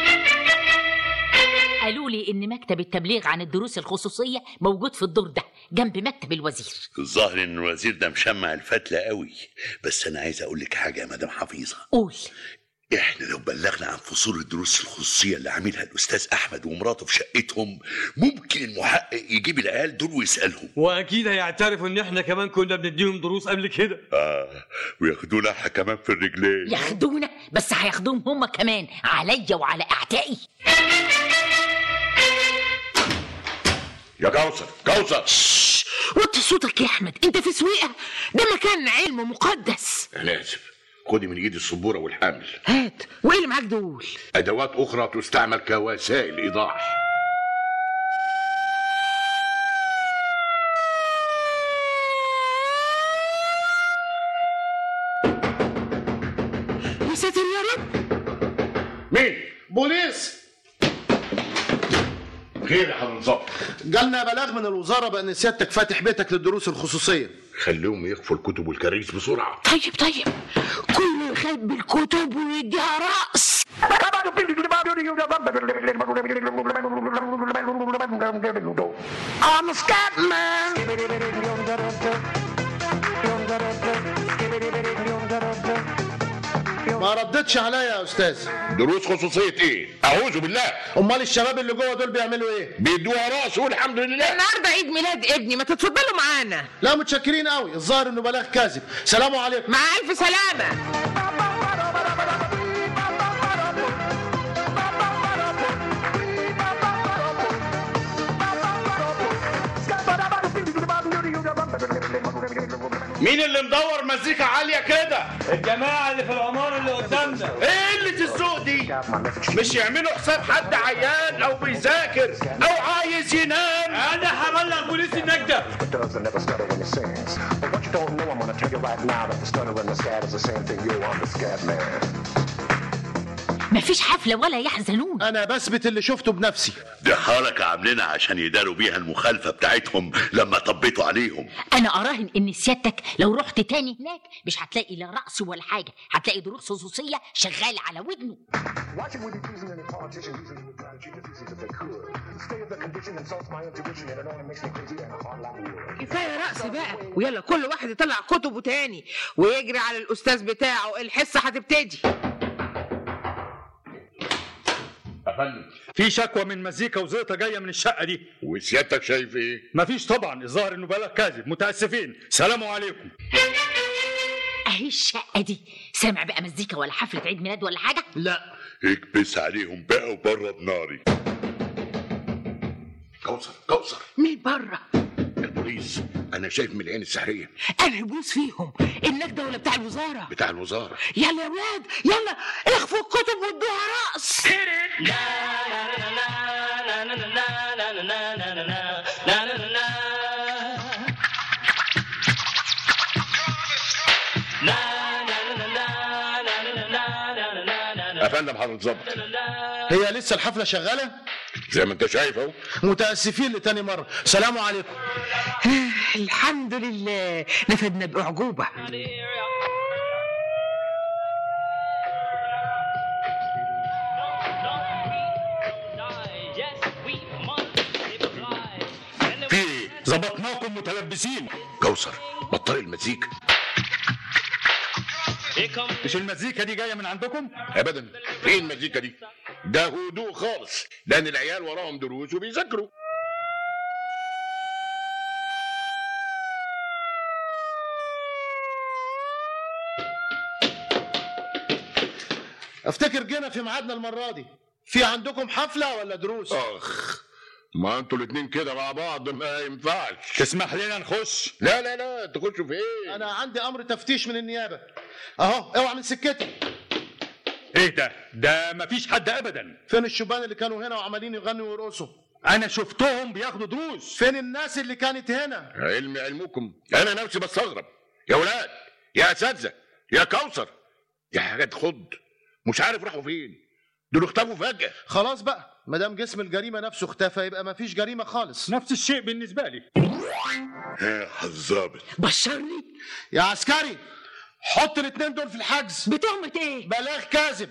قالوا لي ان مكتب التبليغ عن الدروس الخصوصيه موجود في الدور ده جنب مكتب الوزير الظاهر إن الوزير ده مشمع الفتلة قوي بس أنا عايز أقول لك حاجة يا مدام حفيظة قول احنا لو بلغنا عن فصول الدروس الخصوصية اللي عاملها الأستاذ أحمد ومراته في شقتهم ممكن المحقق يجيب العيال دول ويسألهم واكيد هيعترفوا ان احنا كمان كنا بنديهم دروس قبل كده آه وياخدونا احنا كمان في الرجلين ياخدونا بس هياخدوهم هم كمان عليا وعلى اعدائي يا كوثر كوثر وطي صوتك يا احمد انت في سويقه ده مكان علم مقدس انا اسف خدي من ايد السبوره والحامل هات وايه اللي معاك دول ادوات اخرى تستعمل كوسائل ايضاح يا ساتر يا رب مين بوليس خير يا حضرة ظبط جالنا بلاغ من الوزاره بان سيادتك فاتح بيتك للدروس الخصوصيه خليهم يخفوا الكتب والكراريس بسرعه طيب طيب كله يخبي الكتب ويديها رأس I'm a scat man. ما ردتش عليا يا استاذ دروس خصوصيه ايه اعوذ بالله امال الشباب اللي جوه دول بيعملوا ايه بيدوها راس والحمد لله النهارده عيد ميلاد ابني ما تتفضلوا معانا لا متشكرين قوي الظاهر انه بلاغ كاذب سلام عليكم مع الف سلامه مين اللي مدور مزيكا عالية كده؟ الجماعة اللي في العمارة اللي قدامنا ايه قلة الذوق دي؟ مش يعملوا حساب حد عيان او بيذاكر او عايز ينام انا هبلغ بوليس النجدة does and never stutter when it sings. But what you don't know, I'm gonna tell you right now that the stutter and the scat is the same thing. Yo, I'm the scat man. مفيش حفلة ولا يحزنون انا بثبت اللي شفته بنفسي دي حركة عاملينها عشان يداروا بيها المخالفة بتاعتهم لما طبيتوا عليهم انا اراهن ان سيادتك لو رحت تاني هناك مش هتلاقي لا رقص ولا حاجة هتلاقي دروس خصوصية شغالة على ودنه Why should we be pleasing any politician using would try to cheat the thesis if they could? The state of the condition insults my intuition and it only makes me crazy and hard like wood. كفايه رقص بقى ويلا كل واحد يطلع كتبه تاني ويجري على الاستاذ بتاعه الحصه هتبتدي يا فندم في شكوى من مزيكا وزيطة جاية من الشقة دي وسيادتك شايف ايه؟ مفيش طبعا الظاهر انه بلاغ كاذب متأسفين سلام عليكم اهي الشقة دي سامع بقى مزيكا ولا حفلة عيد ميلاد ولا حاجة لا اكبس عليهم بقى وبره بناري كوثر كوثر مين بره البوليس انا شايف من العين السحريه انا بوس فيهم النجده ولا بتاع الوزاره بتاع الوزاره يلا يا ولاد يلا اخفوا الكتب وادوها رقص يا فندم حضرة ظبط هي لسه الحفله شغاله زي ما انت شايف اهو متاسفين لتاني مره سلام عليكم الحمد لله نفدنا باعجوبه في ايه؟ ظبطناكم متلبسين كوثر بطل المزيكا مش المزيكا دي جاية من عندكم؟ ابدا ايه المزيكا دي؟ ده هدوء خالص لان العيال وراهم دروس وبيذاكروا افتكر جينا في ميعادنا المره دي في عندكم حفله ولا دروس اخ ما انتوا الاتنين كده مع بعض ما ينفعش تسمح لنا نخش لا لا لا تخشوا في ايه انا عندي امر تفتيش من النيابه اهو اوعى من سكتي ايه ده؟ ده مفيش حد ابدا فين الشبان اللي كانوا هنا وعمالين يغنوا ويرقصوا انا شفتهم بياخدوا دروس فين الناس اللي كانت هنا علم علمكم انا نفسي بستغرب يا ولاد يا اساتذه يا كوثر دي حاجات خض مش عارف راحوا فين دول اختفوا فجاه خلاص بقى ما دام جسم الجريمه نفسه اختفى يبقى ما فيش جريمه خالص نفس الشيء بالنسبة لي ها الظابط بشرني يا عسكري حط الاثنين دول في الحجز بتهمه ايه بلاغ كاذب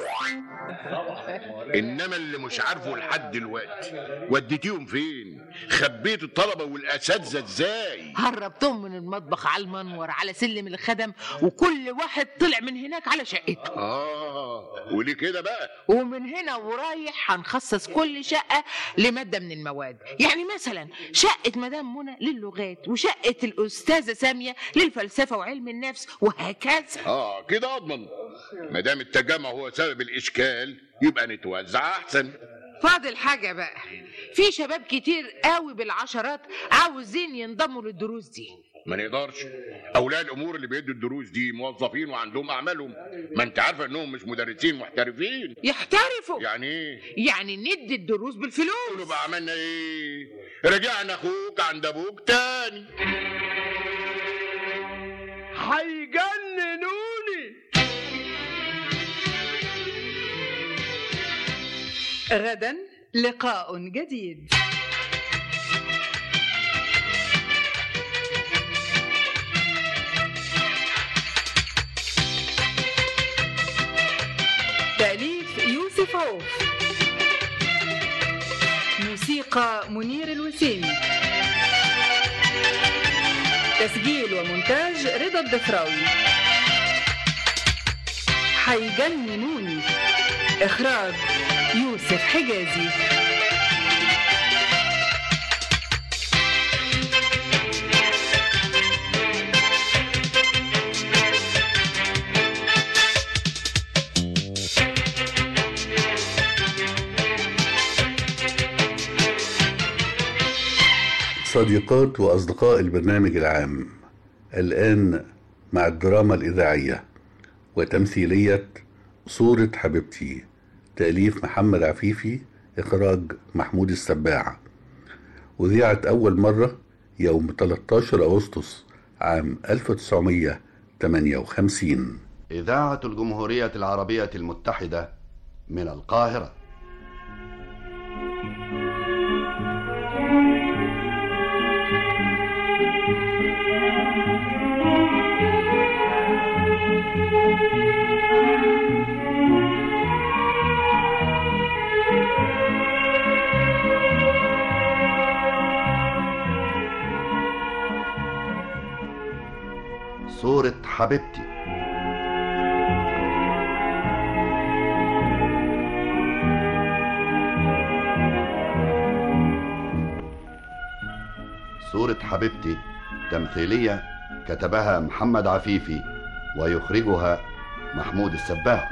انما اللي مش عارفه لحد دلوقتي وديتيهم فين خبيت الطلبه والاساتذه ازاي هربتهم من المطبخ على المنور على سلم الخدم وكل واحد طلع من هناك على شقته اه وليه كده بقى ومن هنا ورايح هنخصص كل شقة لمادة من المواد يعني مثلا شقة مدام منى للغات وشقة الأستاذة سامية للفلسفة وعلم النفس وهكذا اه كده اضمن ما دام التجمع هو سبب الاشكال يبقى نتوزع احسن فاضل حاجة بقى في شباب كتير قوي بالعشرات عاوزين ينضموا للدروس دي ما نقدرش اولياء الامور اللي بيدوا الدروس دي موظفين وعندهم اعمالهم ما انت عارفه انهم مش مدرسين محترفين يحترفوا يعني ايه يعني ندي الدروس بالفلوس قولوا بقى عملنا ايه رجعنا اخوك عند ابوك تاني هيجننوني غدا لقاء جديد تأليف يوسف عوف موسيقى منير الوسيمي تسجيل ومونتاج رضا الدفراوي حيجننوني إخراج يوسف حجازي صديقات وأصدقاء البرنامج العام الآن مع الدراما الإذاعية وتمثيلية صورة حبيبتي تأليف محمد عفيفي إخراج محمود السباع وذيعت أول مرة يوم 13 أغسطس عام 1958 إذاعة الجمهورية العربية المتحدة من القاهرة صورة حبيبتي صورة حبيبتي تمثيلية كتبها محمد عفيفي ويخرجها محمود السباع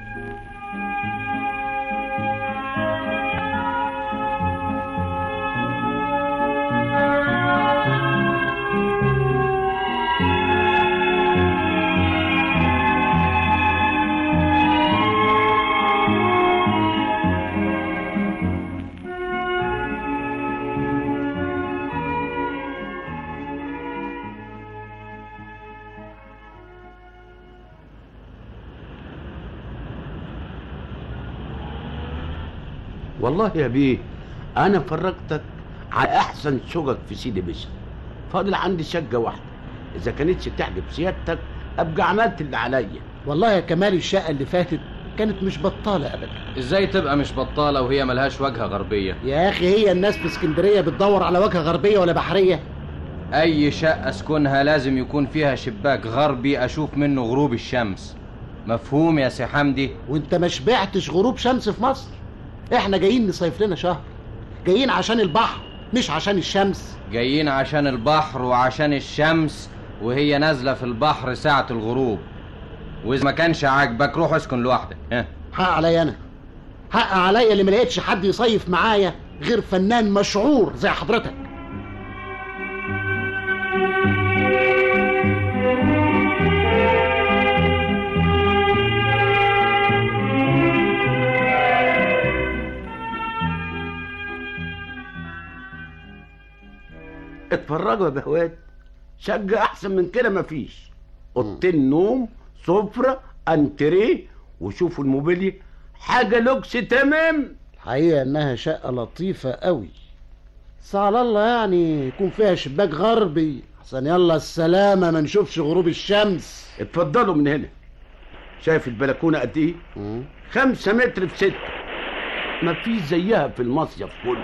والله يا بيه انا فرجتك على احسن شقق في سيدي بشر فاضل عندي شقه واحده اذا كانتش تعجب سيادتك ابقى عملت اللي عليا والله يا كمال الشقة اللي فاتت كانت مش بطالة أبدا ازاي تبقى مش بطالة وهي ملهاش واجهة غربية يا أخي هي الناس في اسكندرية بتدور على واجهة غربية ولا بحرية اي شقة اسكنها لازم يكون فيها شباك غربي اشوف منه غروب الشمس مفهوم يا سي حمدي وانت ما شبعتش غروب شمس في مصر احنا جايين نصيف لنا شهر جايين عشان البحر مش عشان الشمس جايين عشان البحر وعشان الشمس وهي نازلة في البحر ساعة الغروب واذا ما كانش عاجبك روح اسكن لوحدك ها حق عليا انا حق عليا اللي ما لقيتش حد يصيف معايا غير فنان مشعور زي حضرتك اتفرجوا يا بهوات شقه احسن من كده مفيش اوضتين نوم سفره انتريه وشوفوا الموبيليا حاجه لوكس تمام الحقيقة انها شقة لطيفة قوي بس على الله يعني يكون فيها شباك غربي عشان يلا السلامة ما نشوفش غروب الشمس اتفضلوا من هنا شايف البلكونه قد ايه خمسة متر في ستة مفيش زيها في المصيف كله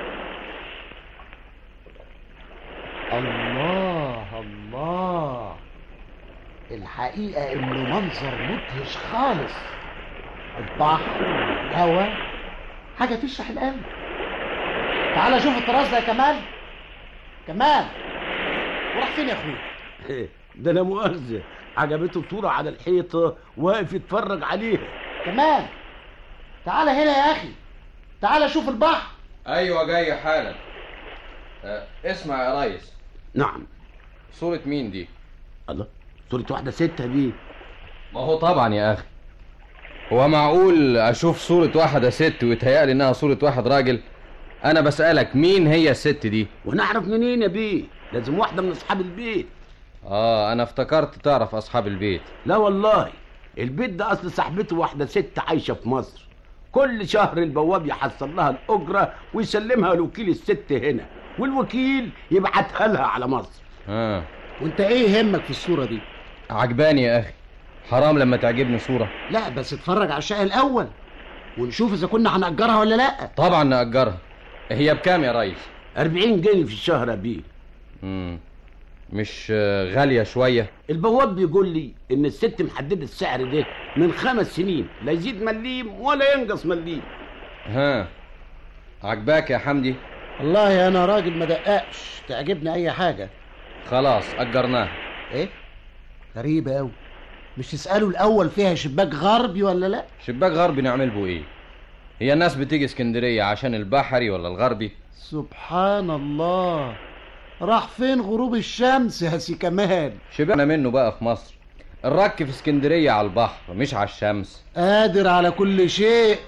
الله الله الحقيقة انه منظر مدهش خالص البحر والهواء حاجة تشرح القلب تعال شوف الطراز ده يا كمال كمال وراح فين يا اخويا ده انا مؤاخذة عجبته صورة على الحيطة واقف يتفرج عليها كمال تعال هنا يا اخي تعال شوف البحر ايوه جاي حالا أه اسمع يا ريس نعم صورة مين دي؟ الله صورة واحدة ست دي ما هو طبعا يا اخي هو معقول اشوف صورة واحدة ست ويتهيألي انها صورة واحد راجل انا بسألك مين هي الست دي ونعرف منين يا بيه لازم واحدة من اصحاب البيت اه انا افتكرت تعرف اصحاب البيت لا والله البيت ده اصل صاحبته واحدة ست عايشة في مصر كل شهر البواب يحصل لها الأجرة ويسلمها لوكيل الست هنا والوكيل يبعتها لها على مصر اه وانت ايه يهمك في الصورة دي عجباني يا اخي حرام لما تعجبني صورة لا بس اتفرج على الشقة الأول ونشوف إذا كنا هنأجرها ولا لأ طبعا نأجرها هي بكام يا ريس 40 جنيه في الشهر يا بيه مم. مش آه، غالية شوية البواب بيقول لي ان الست محدده السعر ده من خمس سنين لا يزيد مليم ولا ينقص مليم ها عجباك يا حمدي والله أنا راجل ما دققش تعجبني أي حاجة خلاص أجرناها إيه؟ غريبة أوي مش تسألوا الأول فيها شباك غربي ولا لأ؟ شباك غربي نعمل به ايه هي الناس بتيجي اسكندرية عشان البحري ولا الغربي سبحان الله راح فين غروب الشمس يا سي كمال شبعنا منه بقى في مصر الرك في اسكندرية على البحر مش على الشمس قادر على كل شيء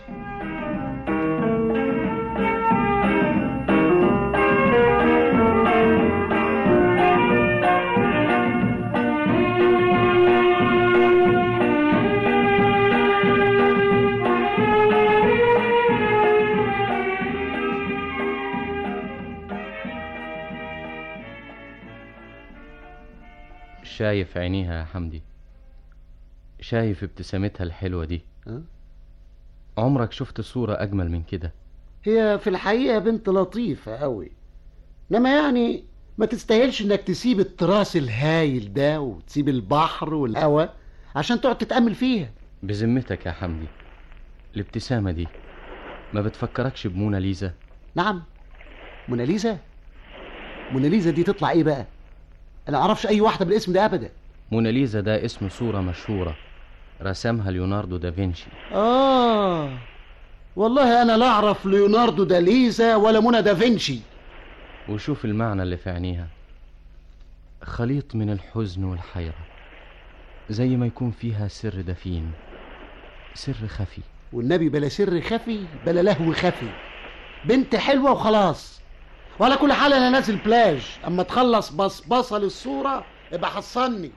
شايف عينيها يا حمدي شايف ابتسامتها الحلوة دي أه؟ عمرك شفت صورة أجمل من كده هي في الحقيقة بنت لطيفة أوي إنما يعني ما تستاهلش إنك تسيب التراث الهايل ده وتسيب البحر والهوا عشان تقعد تتأمل فيها بذمتك يا حمدي الابتسامة دي ما بتفكركش بموناليزا نعم موناليزا موناليزا دي تطلع إيه بقى أنا معرفش أي واحدة بالاسم ده أبدا موناليزا ده اسم صورة مشهورة رسمها ليوناردو دافنشي آه والله أنا لا أعرف ليوناردو داليزا ولا منى دافنشي وشوف المعنى اللي في عينيها خليط من الحزن والحيرة زي ما يكون فيها سر دفين سر خفي والنبي بلا سر خفي بلا لهو خفي بنت حلوة وخلاص وعلى كل حال أنا نازل بلاج أما تخلص بصبصة للصورة ابقى حصلني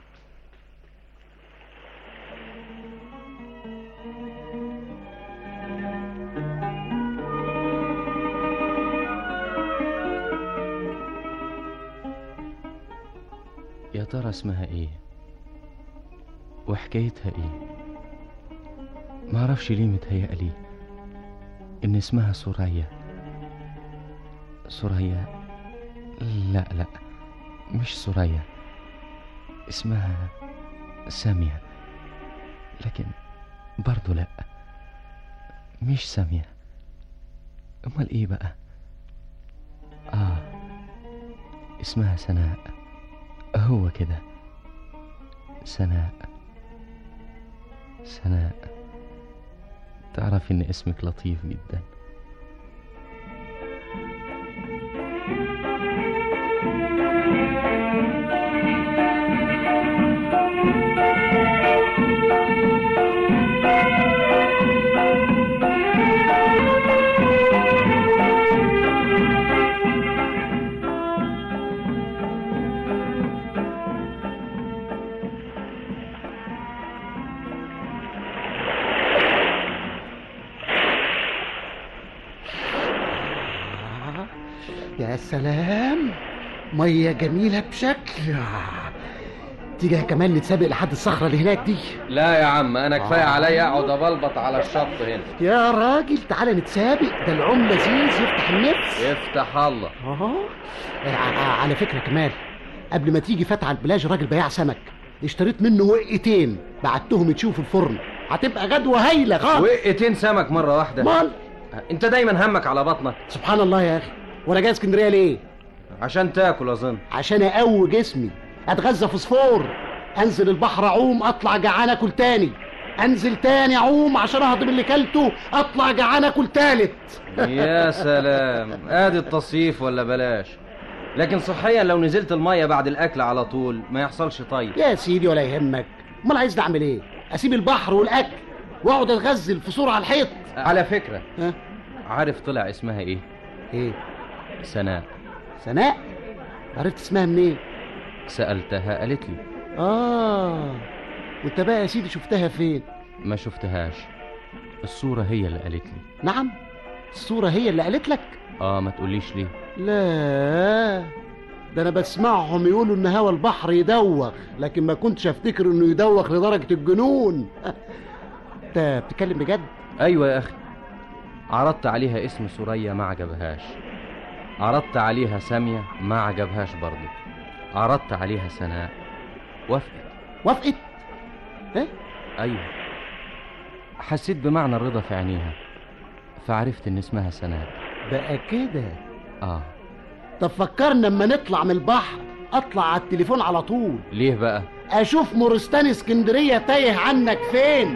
يا ترى اسمها ايه وحكايتها ايه معرفش ليه متهيألي ان اسمها سوريا سوريا لا لا مش سوريا اسمها سامية لكن برضو لا مش سامية امال ايه بقى اه اسمها سناء هو كده سناء سناء تعرف ان اسمك لطيف جدا يا سلام مية جميلة بشكل تيجي يا كمان نتسابق لحد الصخرة اللي هناك دي لا يا عم انا كفايه عليا اقعد ابلبط على الشط هنا يا راجل تعالى نتسابق ده العم لذيذ يفتح النفس يفتح الله اهو ع- على فكرة كمال قبل ما تيجي فتح على البلاج راجل بياع سمك اشتريت منه وقتين بعتهم يتشوفوا في الفرن هتبقى غدوة هايلة خالص وقتين سمك مره واحده مال انت دايما همك على بطنك سبحان الله يا اخي وانا جاي اسكندريه ليه عشان تاكل اظن عشان اقوي جسمي اتغذى فوسفور انزل البحر اعوم اطلع جعان اكل تاني انزل تاني اعوم عشان اهضم اللي كلته اطلع جعان اكل تالت يا سلام ادي التصيف ولا بلاش لكن صحيا لو نزلت المية بعد الأكل على طول ما يحصلش طيب يا سيدي ولا يهمك امال عايز اعمل ايه اسيب البحر والاكل واقعد اتغزل في صورة على الحيط على فكرة ها؟ عارف طلع اسمها ايه ايه سناء سناء عرفت اسمها منين سألتها قالت لي اه وانت بقى يا سيدي شفتها فين ما شفتهاش الصورة هي اللي قالت لي نعم الصورة هي اللي قالت لك اه ما تقوليش ليه لا ده انا بسمعهم يقولوا ان هوا البحر يدوخ لكن ما كنتش افتكر انه يدوخ لدرجة الجنون انت بتتكلم بجد ايوه يا اخي عرضت عليها اسم سوريا ما عجبهاش عرضت عليها سامية ما عجبهاش برضه عرضت عليها سناء وافقت وافقت ايه ايوه حسيت بمعنى الرضا في عينيها فعرفت ان اسمها سناء بقى كده اه طب فكرنا اما نطلع من البحر اطلع على التليفون على طول ليه بقى اشوف مورستان اسكندرية تايه عنك فين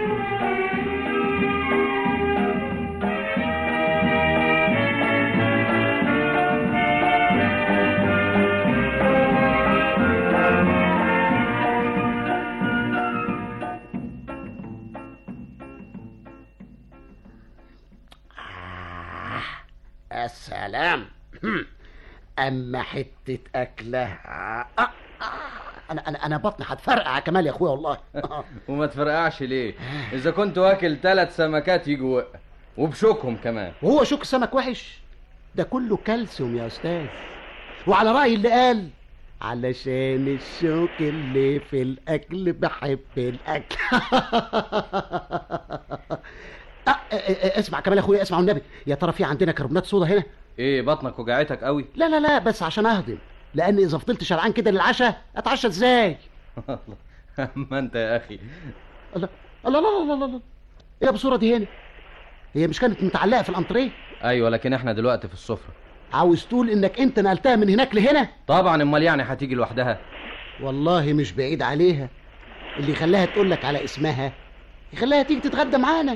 السلام اما حته اكله آه، آه، انا انا انا بطني هتفرقع يا كمال يا اخويا والله وما تفرقعش ليه اذا كنت واكل ثلاث سمكات يجوا وقع وبشوكهم كمان وهو شوك السمك وحش ده كله كالسيوم يا استاذ وعلى راي اللي قال علشان الشوك اللي في الاكل بحب الاكل آه، آه، آه، اسمع كمال يا اخويا اسمع والنبي يا ترى في عندنا كربونات صودا هنا ايه بطنك وجعتك قوي لا لا لا بس عشان اهضم لان اذا فضلت شرعان كده للعشاء اتعشى ازاي ما انت يا اخي الله الله الله الله الله الله ايه يا بصوره دي هنا هي مش كانت متعلقه في الانتريه ايوه لكن احنا دلوقتي في السفره عاوز تقول انك انت نقلتها من هناك لهنا طبعا امال يعني هتيجي لوحدها والله مش بعيد عليها اللي يخليها تقول لك على اسمها يخليها تيجي تتغدى معانا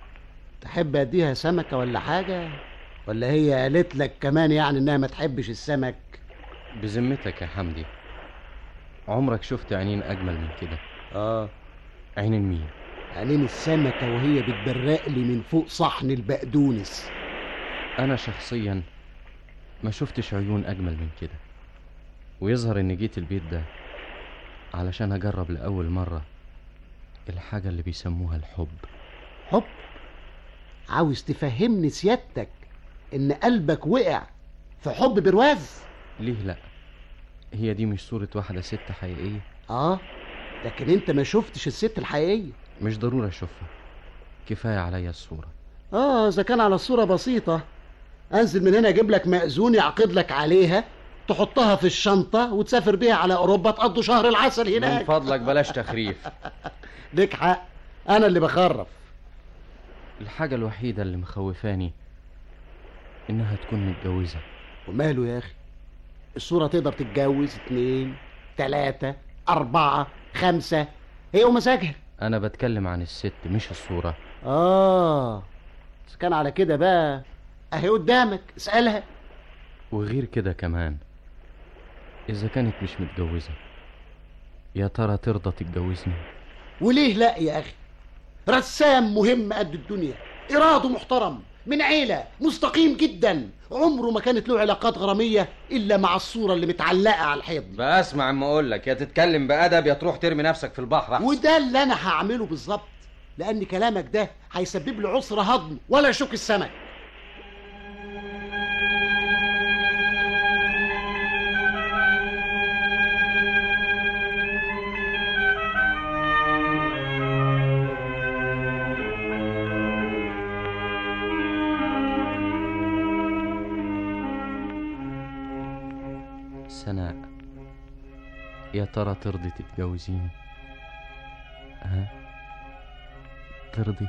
تحب اديها سمكه ولا حاجه ولا هي قالت لك كمان يعني انها ما تحبش السمك بذمتك يا حمدي عمرك شفت عينين اجمل من كده اه عينين مين عينين السمكه وهي بتبرق لي من فوق صحن البقدونس انا شخصيا ما شفتش عيون اجمل من كده ويظهر اني جيت البيت ده علشان اجرب لاول مره الحاجه اللي بيسموها الحب حب عاوز تفهمني سيادتك ان قلبك وقع في حب برواز ليه لا هي دي مش صوره واحده ست حقيقيه اه لكن انت ما شفتش الست الحقيقيه مش ضروري اشوفها كفايه عليا الصوره اه اذا كان على الصوره بسيطه انزل من هنا اجيب لك مأذون يعقد لك عليها تحطها في الشنطه وتسافر بيها على اوروبا تقضوا شهر العسل من هناك فضلك بلاش تخريف ليك حق انا اللي بخرف الحاجه الوحيده اللي مخوفاني انها تكون متجوزه وماله يا اخي الصوره تقدر تتجوز اتنين تلاتة أربعة خمسة هي ومزاجها انا بتكلم عن الست مش الصوره آه إذا كان على كده بقى أهي قدامك اسألها وغير كده كمان اذا كانت مش متجوزه يا ترى ترضى تتجوزني وليه لا يا أخي رسام مهم قد الدنيا إراده محترم من عيلة مستقيم جدا عمره ما كانت له علاقات غرامية إلا مع الصورة اللي متعلقة على الحيط دي. بقى اسمع اما اقول لك يا تتكلم بادب يا تروح ترمي نفسك في البحر أحسن. وده اللي أنا هعمله بالظبط لأن كلامك ده هيسبب لي عسر هضم ولا شوك السمك سناء يا ترى ترضي تتجوزيني ها ترضي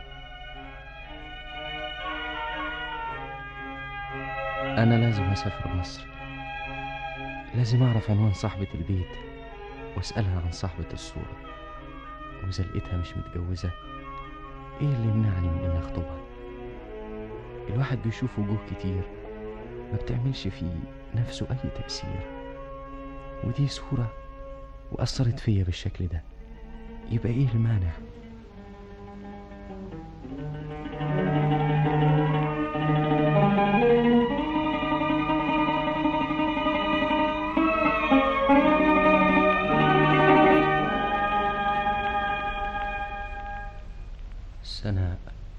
انا لازم اسافر مصر لازم اعرف عنوان صاحبة البيت واسألها عن صاحبة الصورة واذا لقيتها مش متجوزة ايه اللي يمنعني من اني اخطبها الواحد بيشوف وجوه كتير ما بتعملش فيه نفسه أي تأثير ودي صورة وأثرت فيا بالشكل ده يبقى إيه المانع؟ سناء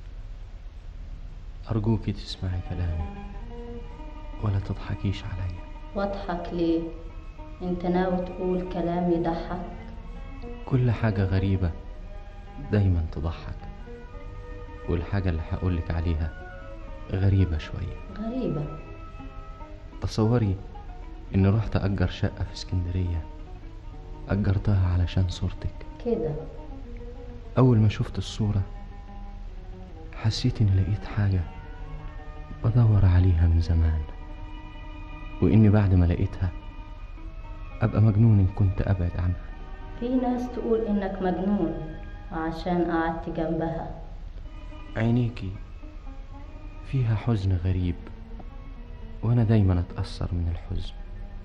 أرجوك تسمعي كلامي ولا تضحكيش عليا واضحك ليه انت ناوي تقول كلام يضحك كل حاجة غريبة دايما تضحك والحاجة اللي هقولك عليها غريبة شوية غريبة تصوري إني رحت أجر شقة في اسكندرية أجرتها علشان صورتك كده أول ما شفت الصورة حسيت إني لقيت حاجة بدور عليها من زمان وإني بعد ما لقيتها أبقى مجنون إن كنت أبعد عنها في ناس تقول انك مجنون عشان قعدت جنبها عينيكي فيها حزن غريب وأنا دايما أتأثر من الحزن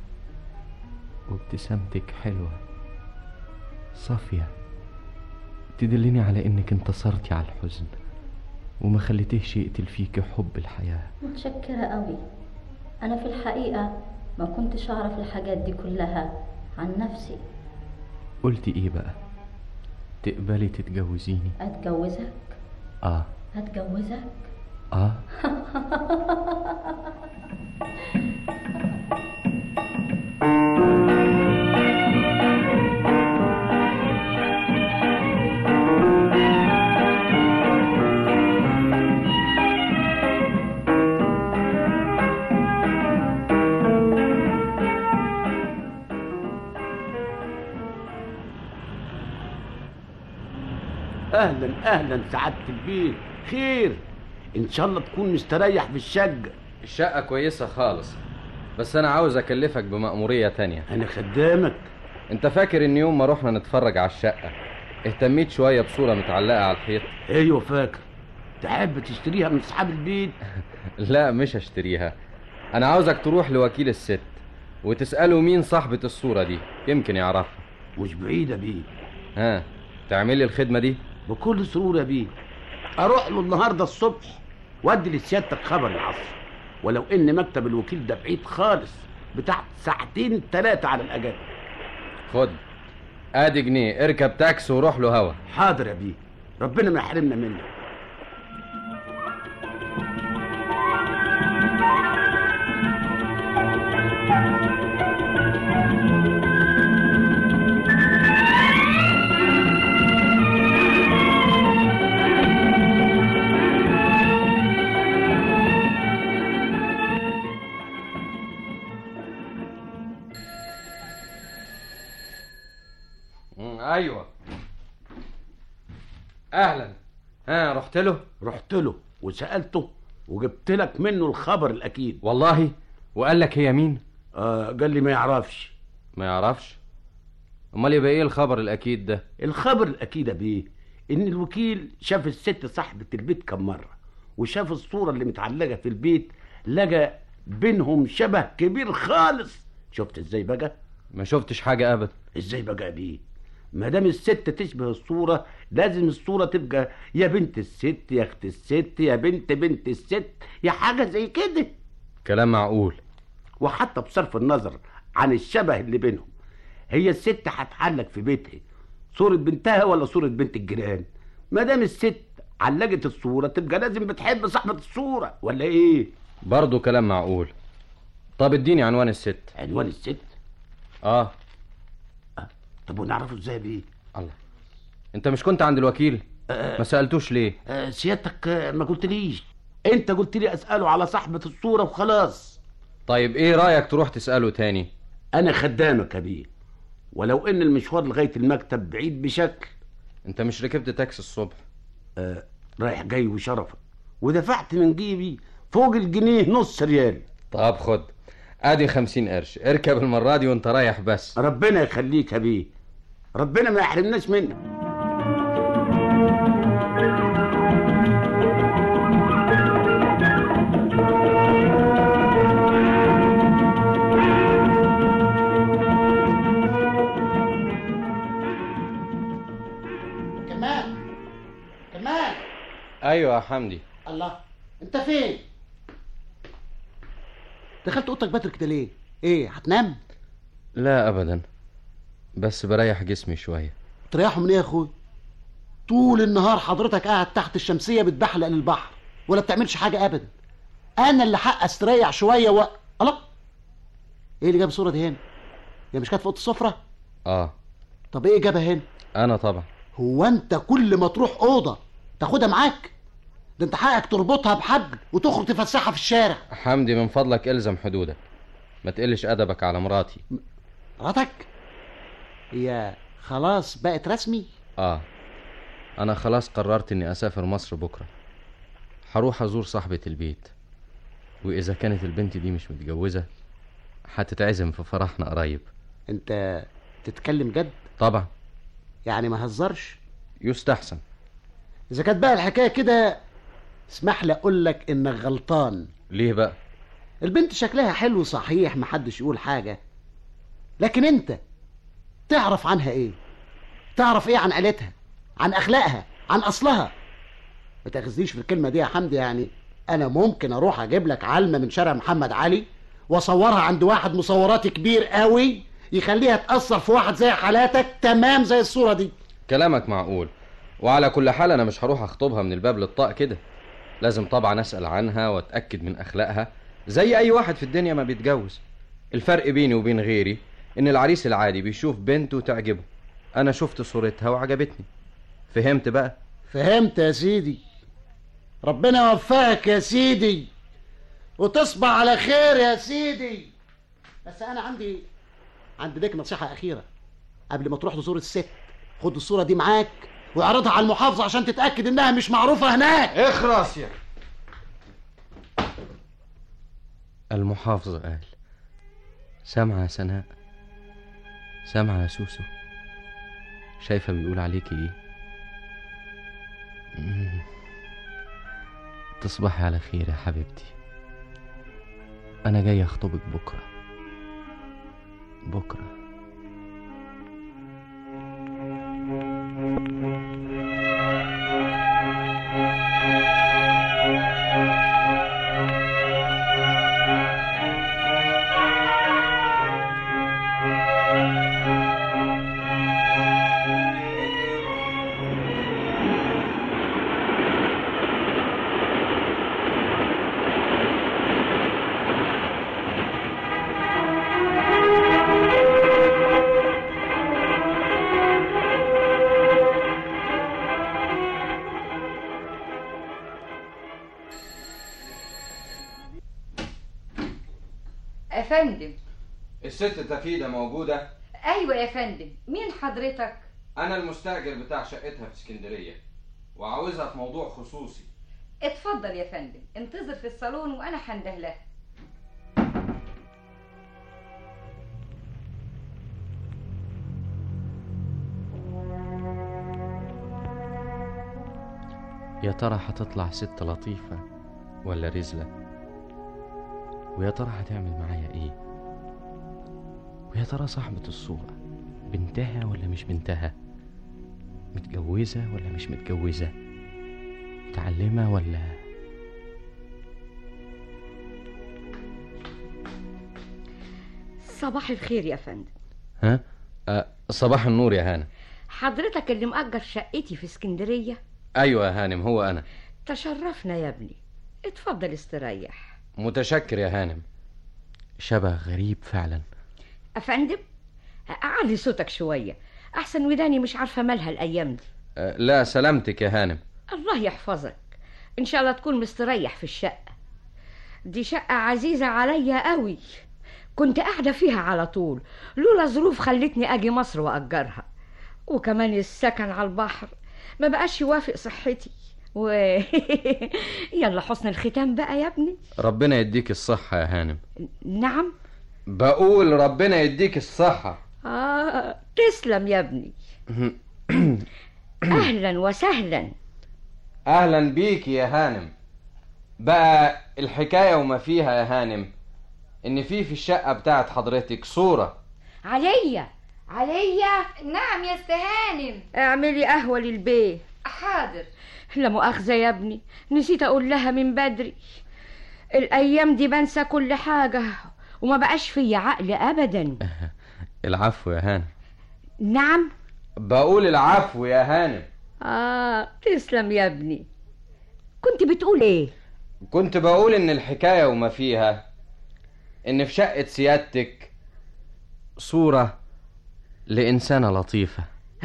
وابتسامتك حلوة صافية تدلني على إنك انتصرتي على الحزن وما خليتيهش يقتل فيك حب الحياة متشكرة قوي انا في الحقيقة ما كنتش اعرف الحاجات دي كلها عن نفسي قلتي إيه بقى تقبلي تتجوزيني اتجوزك آه اتجوزك آه اهلا اهلا سعاده البيت خير ان شاء الله تكون مستريح في الشقه الشقة كويسة خالص بس أنا عاوز أكلفك بمأمورية تانية أنا خدامك أنت فاكر إن يوم ما رحنا نتفرج على الشقة اهتميت شوية بصورة متعلقة على الحيط ايوه فاكر تحب تشتريها من اصحاب البيت لا مش هشتريها أنا عاوزك تروح لوكيل الست وتسأله مين صاحبة الصورة دي يمكن يعرفها مش بعيدة بيه ها تعمل لي الخدمة دي بكل سرور يا بيه اروح له النهارده الصبح وادي لسيادتك خبر العصر ولو ان مكتب الوكيل ده بعيد خالص بتاع ساعتين ثلاثة على الأجل خد ادي جنيه اركب تاكسي وروح له هوا حاضر يا بيه ربنا ما يحرمنا منك مم، ايوه اهلا ها رحت له رحت له وسألته وجبت لك منه الخبر الأكيد والله وقال لك هي مين آه قال لي ما يعرفش ما يعرفش امال يبقى ايه الخبر الاكيد ده الخبر الأكيد يا بيه إن الوكيل شاف الست صاحبة البيت كم مرة وشاف الصورة اللي متعلقة في البيت لقى بينهم شبه كبير خالص شفت ازاي بقى ما شفتش حاجه ابدا ازاي بقى يا بيه ما دام الست تشبه الصورة لازم الصورة تبقى يا بنت الست يا اخت الست يا بنت بنت الست يا حاجة زي كده كلام معقول وحتى بصرف النظر عن الشبه اللي بينهم هي الست هتعلق في بيتها صورة بنتها ولا صورة بنت الجيران ما دام الست علقت الصورة تبقى لازم بتحب صاحبة الصورة ولا ايه برضه كلام معقول طب اديني عنوان الست عنوان الست اه طب ونعرفه ازاي بيه الله انت مش كنت عند الوكيل آه. ما سالتوش ليه آه سيادتك آه، ما قلتليش انت قلت لي اساله على صاحبة الصورة وخلاص طيب ايه رايك تروح تساله تاني انا خدامك يا بيه ولو ان المشوار لغاية المكتب بعيد بشكل انت مش ركبت تاكسي الصبح آه رايح جاي وشرفك ودفعت من جيبي فوق الجنيه نص ريال طب خد ادي خمسين قرش اركب المرة دي وانت رايح بس ربنا يخليك يا بيه ربنا ما يحرمناش منك يا حمدي الله انت فين دخلت اوضتك بدري كده ليه ايه هتنام لا ابدا بس بريح جسمي شويه تريحوا من ايه يا اخوي طول النهار حضرتك قاعد تحت الشمسيه بتبحلق للبحر ولا بتعملش حاجه ابدا انا اللي حق استريح شويه و الله ايه اللي جاب الصوره دي هنا هي مش كانت في اوضه السفره اه طب ايه جابها هنا انا طبعا هو انت كل ما تروح اوضه تاخدها معاك ده انت حقك تربطها بحبل وتخرج تفسحها في الشارع حمدي من فضلك الزم حدودك ما تقلش ادبك على مراتي مراتك هي خلاص بقت رسمي اه انا خلاص قررت اني اسافر مصر بكره هروح ازور صاحبة البيت واذا كانت البنت دي مش متجوزة هتتعزم في فرحنا قريب انت تتكلم جد طبعا يعني ما هزرش يستحسن اذا كانت بقى الحكايه كده اسمح لي اقول لك انك غلطان ليه بقى البنت شكلها حلو صحيح محدش يقول حاجه لكن انت تعرف عنها ايه تعرف ايه عن عيلتها عن اخلاقها عن اصلها ما تاخذنيش في الكلمه دي يا حمدي يعني انا ممكن اروح اجيب لك علمه من شارع محمد علي واصورها عند واحد مصوراتي كبير قوي يخليها تاثر في واحد زي حالاتك تمام زي الصوره دي كلامك معقول وعلى كل حال انا مش هروح اخطبها من الباب للطاق كده لازم طبعا اسال عنها واتاكد من اخلاقها زي اي واحد في الدنيا ما بيتجوز الفرق بيني وبين غيري ان العريس العادي بيشوف بنت وتعجبه انا شفت صورتها وعجبتني فهمت بقى فهمت يا سيدي ربنا يوفقك يا سيدي وتصبح على خير يا سيدي بس انا عندي عندي ليك نصيحه اخيره قبل ما تروح تزور الست خد الصوره دي معاك واعرضها على المحافظه عشان تتاكد انها مش معروفه هناك اخرس يا المحافظة قال سامعة يا سناء سامعة يا سوسو شايفة بيقول عليكي ايه مم. تصبحي على خير يا حبيبتي انا جاي اخطبك بكرة بكرة يا فندم الست تفيدة موجودة ايوه يا فندم مين حضرتك انا المستاجر بتاع شقتها في اسكندرية وعاوزها في موضوع خصوصي اتفضل يا فندم انتظر في الصالون وانا هنده لها يا ترى هتطلع ست لطيفة ولا رزلة ويا ترى هتعمل معايا ايه ويا ترى صاحبة الصورة بنتها ولا مش بنتها متجوزة ولا مش متجوزة متعلمة ولا صباح الخير يا فندم ها أه صباح النور يا هانم حضرتك اللي مأجر شقتي في اسكندرية ايوه يا هانم هو انا تشرفنا يا ابني اتفضل استريح متشكر يا هانم شبه غريب فعلا افندم اعلي صوتك شوية احسن وداني مش عارفة مالها الايام دي أه لا سلامتك يا هانم الله يحفظك ان شاء الله تكون مستريح في الشقة دي شقة عزيزة عليا قوي كنت قاعدة فيها على طول لولا ظروف خلتني اجي مصر واجرها وكمان السكن على البحر ما بقاش يوافق صحتي و يلا حسن الختام بقى يا ابني ربنا يديك الصحة يا هانم نعم بقول ربنا يديك الصحة آه تسلم يا ابني اهلا وسهلا اهلا بيك يا هانم بقى الحكاية وما فيها يا هانم ان في في الشقة بتاعت حضرتك صورة عليا عليا نعم يا استهانم اعملي قهوة للبيه حاضر لا مؤاخذة يا ابني نسيت أقول لها من بدري الأيام دي بنسى كل حاجة وما بقاش فيا عقل أبدا العفو يا هانم نعم بقول العفو يا هانم آه تسلم يا ابني كنت بتقول إيه كنت بقول ان الحكاية وما فيها ان في شقة سيادتك صورة لإنسانة لطيفة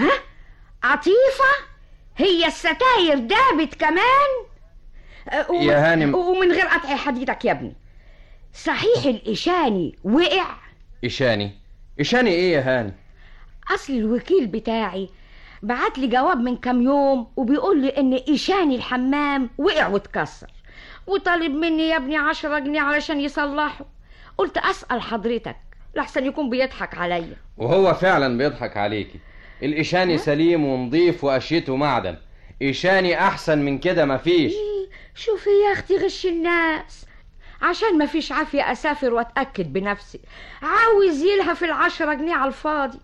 عطيفة هي الستاير دابت كمان أه، وم- يا هانم. ومن غير قطع حديدك يا ابني صحيح الإشاني وقع إشاني إشاني إيه يا هانم أصل الوكيل بتاعي بعت لي جواب من كام يوم وبيقول لي إن إشاني الحمام وقع واتكسر وطالب مني يا ابني عشرة جنيه علشان يصلحه قلت أسأل حضرتك لحسن يكون بيضحك عليا وهو فعلا بيضحك عليكي الإشاني سليم ونضيف وقشيته معدن إشاني أحسن من كده مفيش شوفي يا اختي غش الناس عشان ما فيش عافية أسافر وأتأكد بنفسي عاوز يلهى العشرة جنيه على الفاضي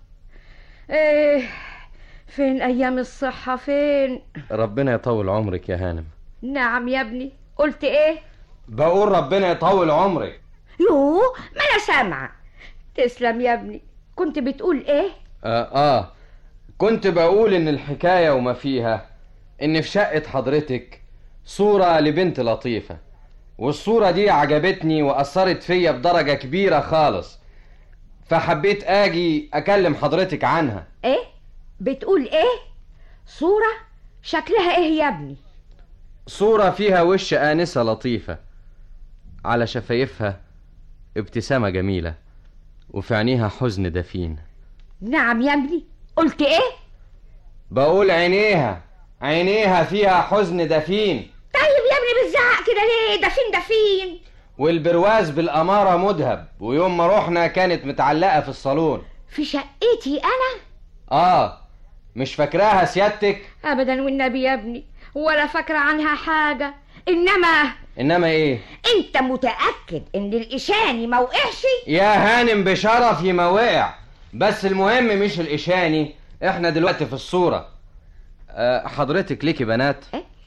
إيه فين أيام الصحة فين ربنا يطول عمرك يا هانم نعم يا ابني قلت إيه بقول ربنا يطول عمرك يو ما أنا سامعة تسلم يا ابني كنت بتقول إيه آه, آه كنت بقول إن الحكاية وما فيها إن في شقة حضرتك صورة لبنت لطيفة والصورة دي عجبتني وأثرت فيا بدرجة كبيرة خالص فحبيت آجي أكلم حضرتك عنها إيه بتقول إيه صورة شكلها إيه يا ابني صورة فيها وش آنسة لطيفة على شفايفها ابتسامة جميلة وفي عينيها حزن دفين نعم يا ابني قلت إيه بقول عينيها عينيها فيها حزن دفين طيب يا ابني بتزعق كده ليه دفين دفين والبرواز بالأمارة مذهب ويوم ما رحنا كانت متعلقة في الصالون في شقتي أنا آه مش فاكراها سيادتك ابدا والنبي يا ابني ولا فاكره عنها حاجه انما إنما إيه انت متاكد ان الاشاني ما وقعش يا هانم بشرفي ما وقع بس المهم مش الإشاني احنا دلوقتي في الصورة أه حضرتك ليكي بنات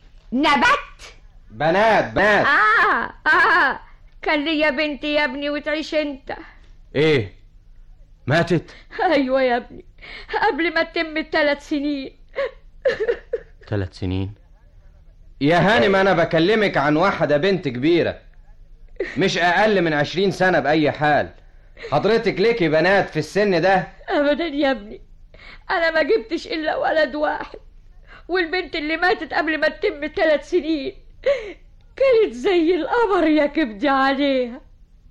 نبت بنات بنات اه اه كان ليا بنتي يا ابني وتعيش انت ايه ماتت ايوه يا ابني قبل ما تتم الثلاث سنين ثلاث سنين يا هانم انا بكلمك عن واحدة بنت كبيرة مش اقل من عشرين سنة بأي حال حضرتك ليكي بنات في السن ده ابدا يا ابني انا ما جبتش الا ولد واحد والبنت اللي ماتت قبل ما تتم ثلاث سنين كانت زي القمر يا كبدي عليها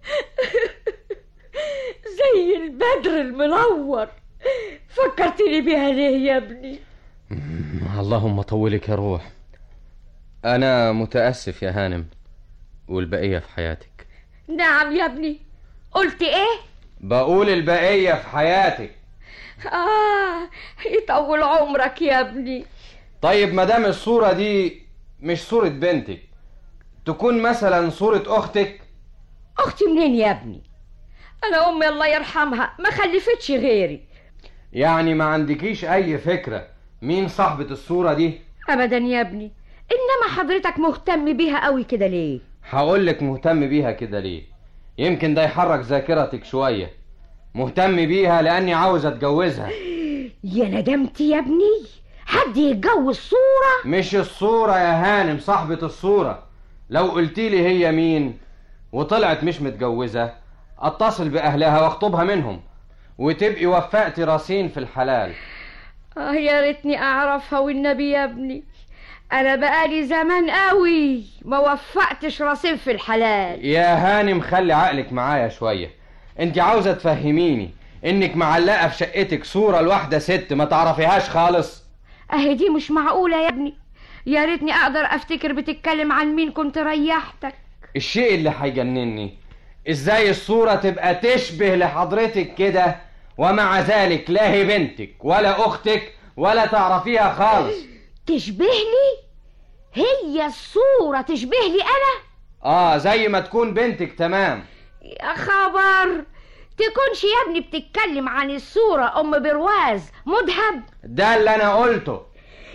زي البدر المنور فكرتني بيها ليه يا ابني اللهم طولك يا روح انا متأسف يا هانم والبقية في حياتك نعم يا ابني قلت ايه بقول البقية في حياتك اه يطول عمرك يا ابني طيب مدام الصورة دي مش صورة بنتك تكون مثلا صورة أختك اختي منين يا ابني انا امي الله يرحمها ما خلفتش غيري يعني ما عندكيش أي فكرة مين صاحبة الصورة دي ابدا يا ابني انما حضرتك مهتم بيها قوي كده ليه هقولك مهتم بيها كده ليه يمكن ده يحرك ذاكرتك شوية مهتم بيها لأني عاوز أتجوزها يا ندمت يا ابني حد يتجوز صورة مش الصورة يا هانم صاحبة الصورة لو قلتيلي هي مين وطلعت مش متجوزة اتصل بأهلها واخطبها منهم وتبقي وفقتي راسين في الحلال اه يا ريتني اعرفها والنبي يا ابني انا بقالي زمان قوي ما وفقتش راسين في الحلال يا هانم خلي عقلك معايا شوية انت عاوزة تفهميني انك معلقة في شقتك صورة لواحدة ست ما تعرفيهاش خالص اهي دي مش معقولة يا ابني يا ريتني اقدر افتكر بتتكلم عن مين كنت ريحتك الشيء اللي هيجنني ازاي الصورة تبقى تشبه لحضرتك كده ومع ذلك لا هي بنتك ولا اختك ولا تعرفيها خالص تشبه لي هي الصورة تشبه لي انا اه زي ما تكون بنتك تمام يا خبر تكونش يا ابني بتتكلم عن الصورة ام برواز مذهب ده اللي انا قلته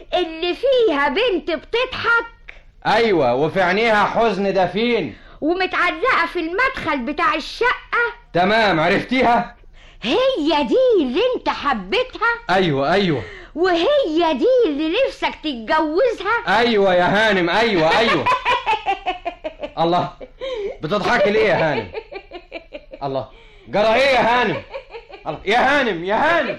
اللي فيها بنت بتضحك ايوه وفي عينيها حزن دفين ومتعلقة في المدخل بتاع الشقة تمام عرفتيها هي دي اللي انت حبيتها ايوه ايوه وهي دي اللي نفسك تتجوزها ايوه يا هانم ايوه ايوه الله بتضحكي ليه يا هانم الله جرى ايه يا هانم الله يا هانم يا هانم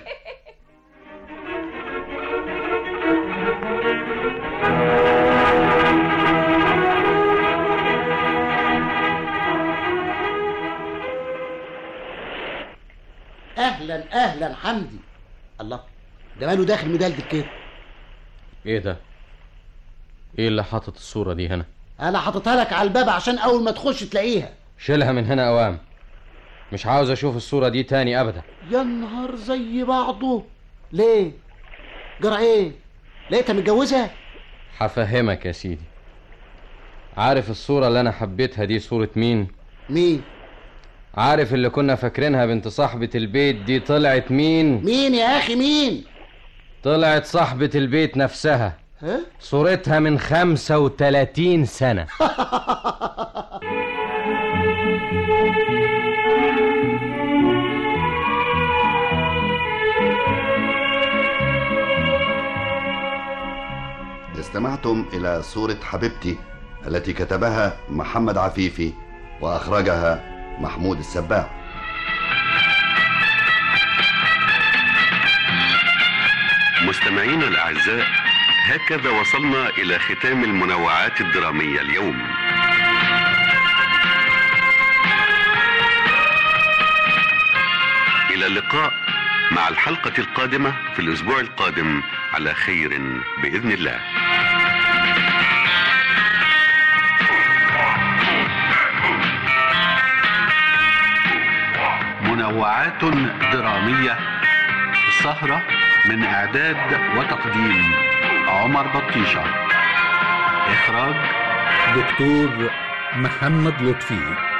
اهلا اهلا حمدي الله ده ماله داخل مدلدل كده ايه ده ايه اللي حاطط الصورة دي هنا انا حاططها لك على الباب عشان اول ما تخش تلاقيها شيلها من هنا اوام مش عاوز اشوف الصورة دي تاني ابدا يا نهار زي بعضه ليه جرى ايه لقيتها متجوزه هفهمك يا سيدي عارف الصورة اللي انا حبيتها دي صورة مين مين عارف اللي كنا فاكرينها بنت صاحبة البيت دي طلعت مين مين يا اخي مين طلعت صاحبة البيت نفسها ها صورتها من خمسة وتلاتين سنة استمعتم إلى صورة حبيبتي التي كتبها محمد عفيفي وأخرجها محمود السباع مستمعينا الأعزاء هكذا وصلنا إلى ختام المنوعات الدرامية اليوم إلى اللقاء مع الحلقة القادمة في الأسبوع القادم على خير بإذن الله منوعات درامية السهرة من إعداد وتقديم عمر بطيشة إخراج دكتور محمد لطفي